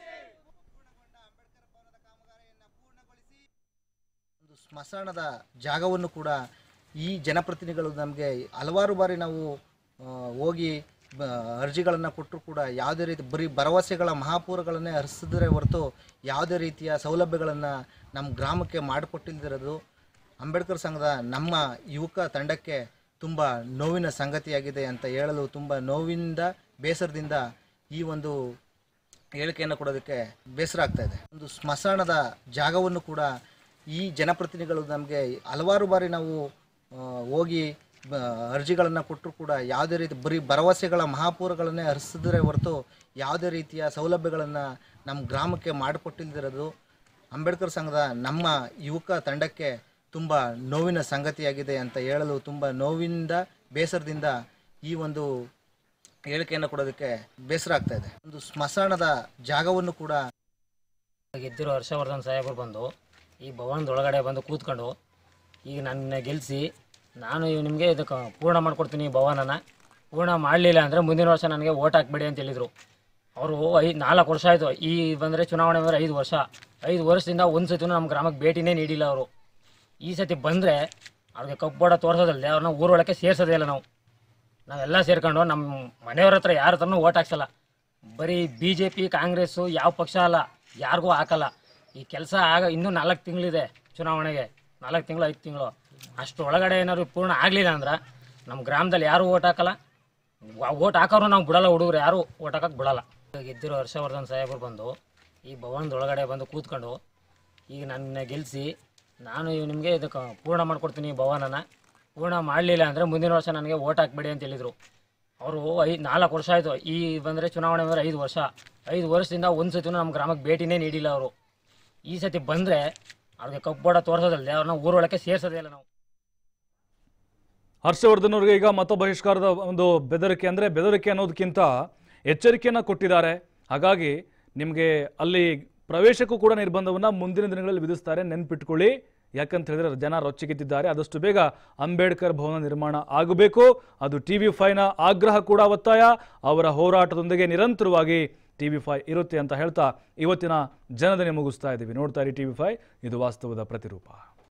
ಒಂದು ಸ್ಮಶಾನದ ಜಾಗವನ್ನು ಕೂಡ ಈ ಜನಪ್ರತಿನಿಧಿಗಳು ನಮಗೆ ಹಲವಾರು ಬಾರಿ ನಾವು ಆ, ಹೋಗಿ ಬ- ಅರ್ಜಿಗಳನ್ನು ಕೊಟ್ಟರು ಕೂಡ ಯಾವುದೇ ರೀತಿ ಬರೀ ಭರವಸೆಗಳ ಮಹಾಪೂರಗಳನ್ನೇ ಹರಿಸಿದ್ರೆ ಹೊರತು ಯಾವುದೇ ರೀತಿಯ ಸೌಲಭ್ಯಗಳನ್ನು ನಮ್ಮ ಗ್ರಾಮಕ್ಕೆ ಮಾಡಿಕೊಟ್ಟಿಲ್ದಿರೋದು ಅಂಬೇಡ್ಕರ್ ಸಂಘದ ನಮ್ಮ ಯುವಕ ತಂಡಕ್ಕೆ ತುಂಬ ನೋವಿನ ಸಂಗತಿಯಾಗಿದೆ ಅಂತ ಹೇಳಲು ತುಂಬ ನೋವಿಂದ ಬೇಸರದಿಂದ ಈ ಒಂದು ಹೇಳಿಕೆಯನ್ನು ಕೊಡೋದಕ್ಕೆ ಬೇಸರ ಆಗ್ತಾ ಇದೆ ಒಂದು ಸ್ಮಶಾನದ ಜಾಗವನ್ನು ಕೂಡ ಈ ಜನಪ್ರತಿನಿಧಿಗಳು ನಮಗೆ ಹಲವಾರು ಬಾರಿ ನಾವು ಆ, ಹೋಗಿ ಅರ್ಜಿಗಳನ್ನು ಕೊಟ್ಟರು ಕೂಡ ಯಾವುದೇ ರೀತಿ ಬರೀ ಭರವಸೆಗಳ ಮಹಾಪೂರಗಳನ್ನೇ ಹರಿಸಿದ್ರೆ ಹೊರತು ಯಾವುದೇ ರೀತಿಯ ಸೌಲಭ್ಯಗಳನ್ನು ನಮ್ಮ ಗ್ರಾಮಕ್ಕೆ ಮಾಡಿಕೊಟ್ಟಿಲ್ದಿರೋದು ಅಂಬೇಡ್ಕರ್ ಸಂಘದ ನಮ್ಮ ಯುವಕ ತಂಡಕ್ಕೆ ತುಂಬ ನೋವಿನ ಸಂಗತಿಯಾಗಿದೆ ಅಂತ ಹೇಳಲು ತುಂಬ ನೋವಿನಿಂದ ಬೇಸರದಿಂದ ಈ ಒಂದು ಹೇಳಿಕೆಯನ್ನು ಕೊಡೋದಕ್ಕೆ ಬೇಸರ ಆಗ್ತಾ ಇದೆ ಒಂದು ಸ್ಮಶಾನದ ಜಾಗವನ್ನು ಕೂಡ ಗೆದ್ದಿರೋ ಹರ್ಷವರ್ಧನ್ ಸಾಹೇಬರು ಬಂದು ಈ ಭವನದ ಒಳಗಡೆ ಬಂದು ಕೂತ್ಕೊಂಡು ಈಗ ನನ್ನ ಗೆಲ್ಲಿಸಿ ನಾನು ಇವ್ ನಿಮಗೆ ಇದಕ್ಕೆ ಪೂರ್ಣ ಮಾಡಿಕೊಡ್ತೀನಿ ಈ ಭವನನ ಪೂರ್ಣ ಮಾಡಲಿಲ್ಲ ಅಂದರೆ ಮುಂದಿನ ವರ್ಷ ನನಗೆ ಓಟ್ ಹಾಕ್ಬೇಡಿ ಅಂತ ಹೇಳಿದರು ಅವರು ಐದು ನಾಲ್ಕು ವರ್ಷ ಆಯಿತು ಈ ಬಂದರೆ ಚುನಾವಣೆ ಬಂದರೆ ಐದು ವರ್ಷ ಐದು ವರ್ಷದಿಂದ ಒಂದು ಸತಿನೂ ನಮ್ಮ ಗ್ರಾಮಕ್ಕೆ ಭೇಟಿನೇ ನೀಡಿಲ್ಲ ಅವರು ಈ ಸತಿ ಬಂದರೆ ಅವ್ರಿಗೆ ಕಪ್ಪೋಡ ತೋರಿಸೋದಲ್ಲದೆ ಅವ್ರನ್ನ ಊರೊಳಕ್ಕೆ ಸೇರ್ಸೋದೇ ಇಲ್ಲ ನಾವು ನಾವೆಲ್ಲ ಸೇರ್ಕೊಂಡು ನಮ್ಮ ಮನೆಯವ್ರ ಹತ್ರ ಯಾರ ಹತ್ರನೂ ಓಟ್ ಹಾಕ್ಸಲ್ಲ ಬರೀ ಬಿ ಜೆ ಪಿ ಕಾಂಗ್ರೆಸ್ಸು ಯಾವ ಪಕ್ಷ ಅಲ್ಲ ಯಾರಿಗೂ ಹಾಕಲ್ಲ ಈ ಕೆಲಸ ಆಗ ಇನ್ನೂ ನಾಲ್ಕು ತಿಂಗಳಿದೆ ಚುನಾವಣೆಗೆ ನಾಲ್ಕು ತಿಂಗಳು ಐದು ತಿಂಗಳು ಅಷ್ಟು ಒಳಗಡೆ ಏನಾದ್ರು ಪೂರ್ಣ ಆಗಲಿಲ್ಲ ಅಂದ್ರೆ ನಮ್ಮ ಗ್ರಾಮದಲ್ಲಿ ಯಾರೂ ಓಟ್ ಹಾಕಲ್ಲ ಓಟ್ ಹಾಕೋರು ನಾವು ಬಿಡಲ್ಲ ಹುಡುಗರು ಯಾರು ಓಟ್ ಹಾಕಕ್ಕೆ ಬಿಡಲ್ಲ ಗೆದ್ದಿರೋ ಹರ್ಷವರ್ಧನ್ ಸಾಹೇಬರು ಬಂದು ಈ ಭವನದ ಒಳಗಡೆ ಬಂದು ಕೂತ್ಕೊಂಡು ಈಗ ನನ್ನ ಗೆಲ್ಲಿಸಿ ನಾನು ಇವ್ ನಿಮಗೆ ಇದಕ್ಕೆ ಪೂರ್ಣ ಮಾಡಿಕೊಡ್ತೀನಿ ಈ ಭವನನ ಪೂರ್ಣ ಮಾಡಲಿಲ್ಲ ಅಂದರೆ ಮುಂದಿನ ವರ್ಷ ನನಗೆ ಓಟ್ ಹಾಕ್ಬೇಡಿ ಅಂತ ಹೇಳಿದರು ಅವರು ಐದು ನಾಲ್ಕು ವರ್ಷ ಆಯಿತು ಈ ಬಂದರೆ ಚುನಾವಣೆ ಬಂದರೆ ಐದು ವರ್ಷ ಐದು ವರ್ಷದಿಂದ ಒಂದು ಸತಿನೂ ನಮ್ಮ ಗ್ರಾಮಕ್ಕೆ ಭೇಟಿನೇ ನೀಡಿಲ್ಲ ಅವರು ಈ ಸತಿ ಬಂದರೆ ಅವ್ರಿಗೆ ಕಪ್ಪೋಡ ತೋರಿಸೋದಲ್ಲದೆ ಅವ್ರನ್ನ ಊರೊಳಕ್ಕೆ ಸೇರ್ಸೋದೇ ಇಲ್ಲ ನಾವು ಹರ್ಷವರ್ಧನ್ ಅವರಿಗೆ ಈಗ ಮತ ಬಹಿಷ್ಕಾರದ ಒಂದು ಬೆದರಿಕೆ ಅಂದರೆ ಬೆದರಿಕೆ ಅನ್ನೋದಕ್ಕಿಂತ ಎಚ್ಚರಿಕೆಯನ್ನು ಕೊಟ್ಟಿದ್ದಾರೆ ಹಾಗಾಗಿ ನಿಮಗೆ ಅಲ್ಲಿ ಪ್ರವೇಶಕ್ಕೂ ಕೂಡ ನಿರ್ಬಂಧವನ್ನು ಮುಂದಿನ ದಿನಗಳಲ್ಲಿ ವಿಧಿಸ್ತಾರೆ ನೆನ್ಪಿಟ್ಕೊಳ್ಳಿ ಯಾಕಂತ ಹೇಳಿದ್ರೆ ಜನ ರೊಚ್ಚಿಗೆದ್ದಿದ್ದಾರೆ ಆದಷ್ಟು ಬೇಗ ಅಂಬೇಡ್ಕರ್ ಭವನ ನಿರ್ಮಾಣ ಆಗಬೇಕು ಅದು ಟಿ ವಿ ಫೈನ ಆಗ್ರಹ ಕೂಡ ಒತ್ತಾಯ ಅವರ ಹೋರಾಟದೊಂದಿಗೆ ನಿರಂತರವಾಗಿ ಟಿ ವಿ ಫೈ ಇರುತ್ತೆ ಅಂತ ಹೇಳ್ತಾ ಇವತ್ತಿನ ಜನದನೆ ಮುಗಿಸ್ತಾ ಇದ್ದೀವಿ ನೋಡ್ತಾ ಇರಿ ಟಿ ವಿ ಫೈ ಇದು ವಾಸ್ತವದ ಪ್ರತಿರೂಪ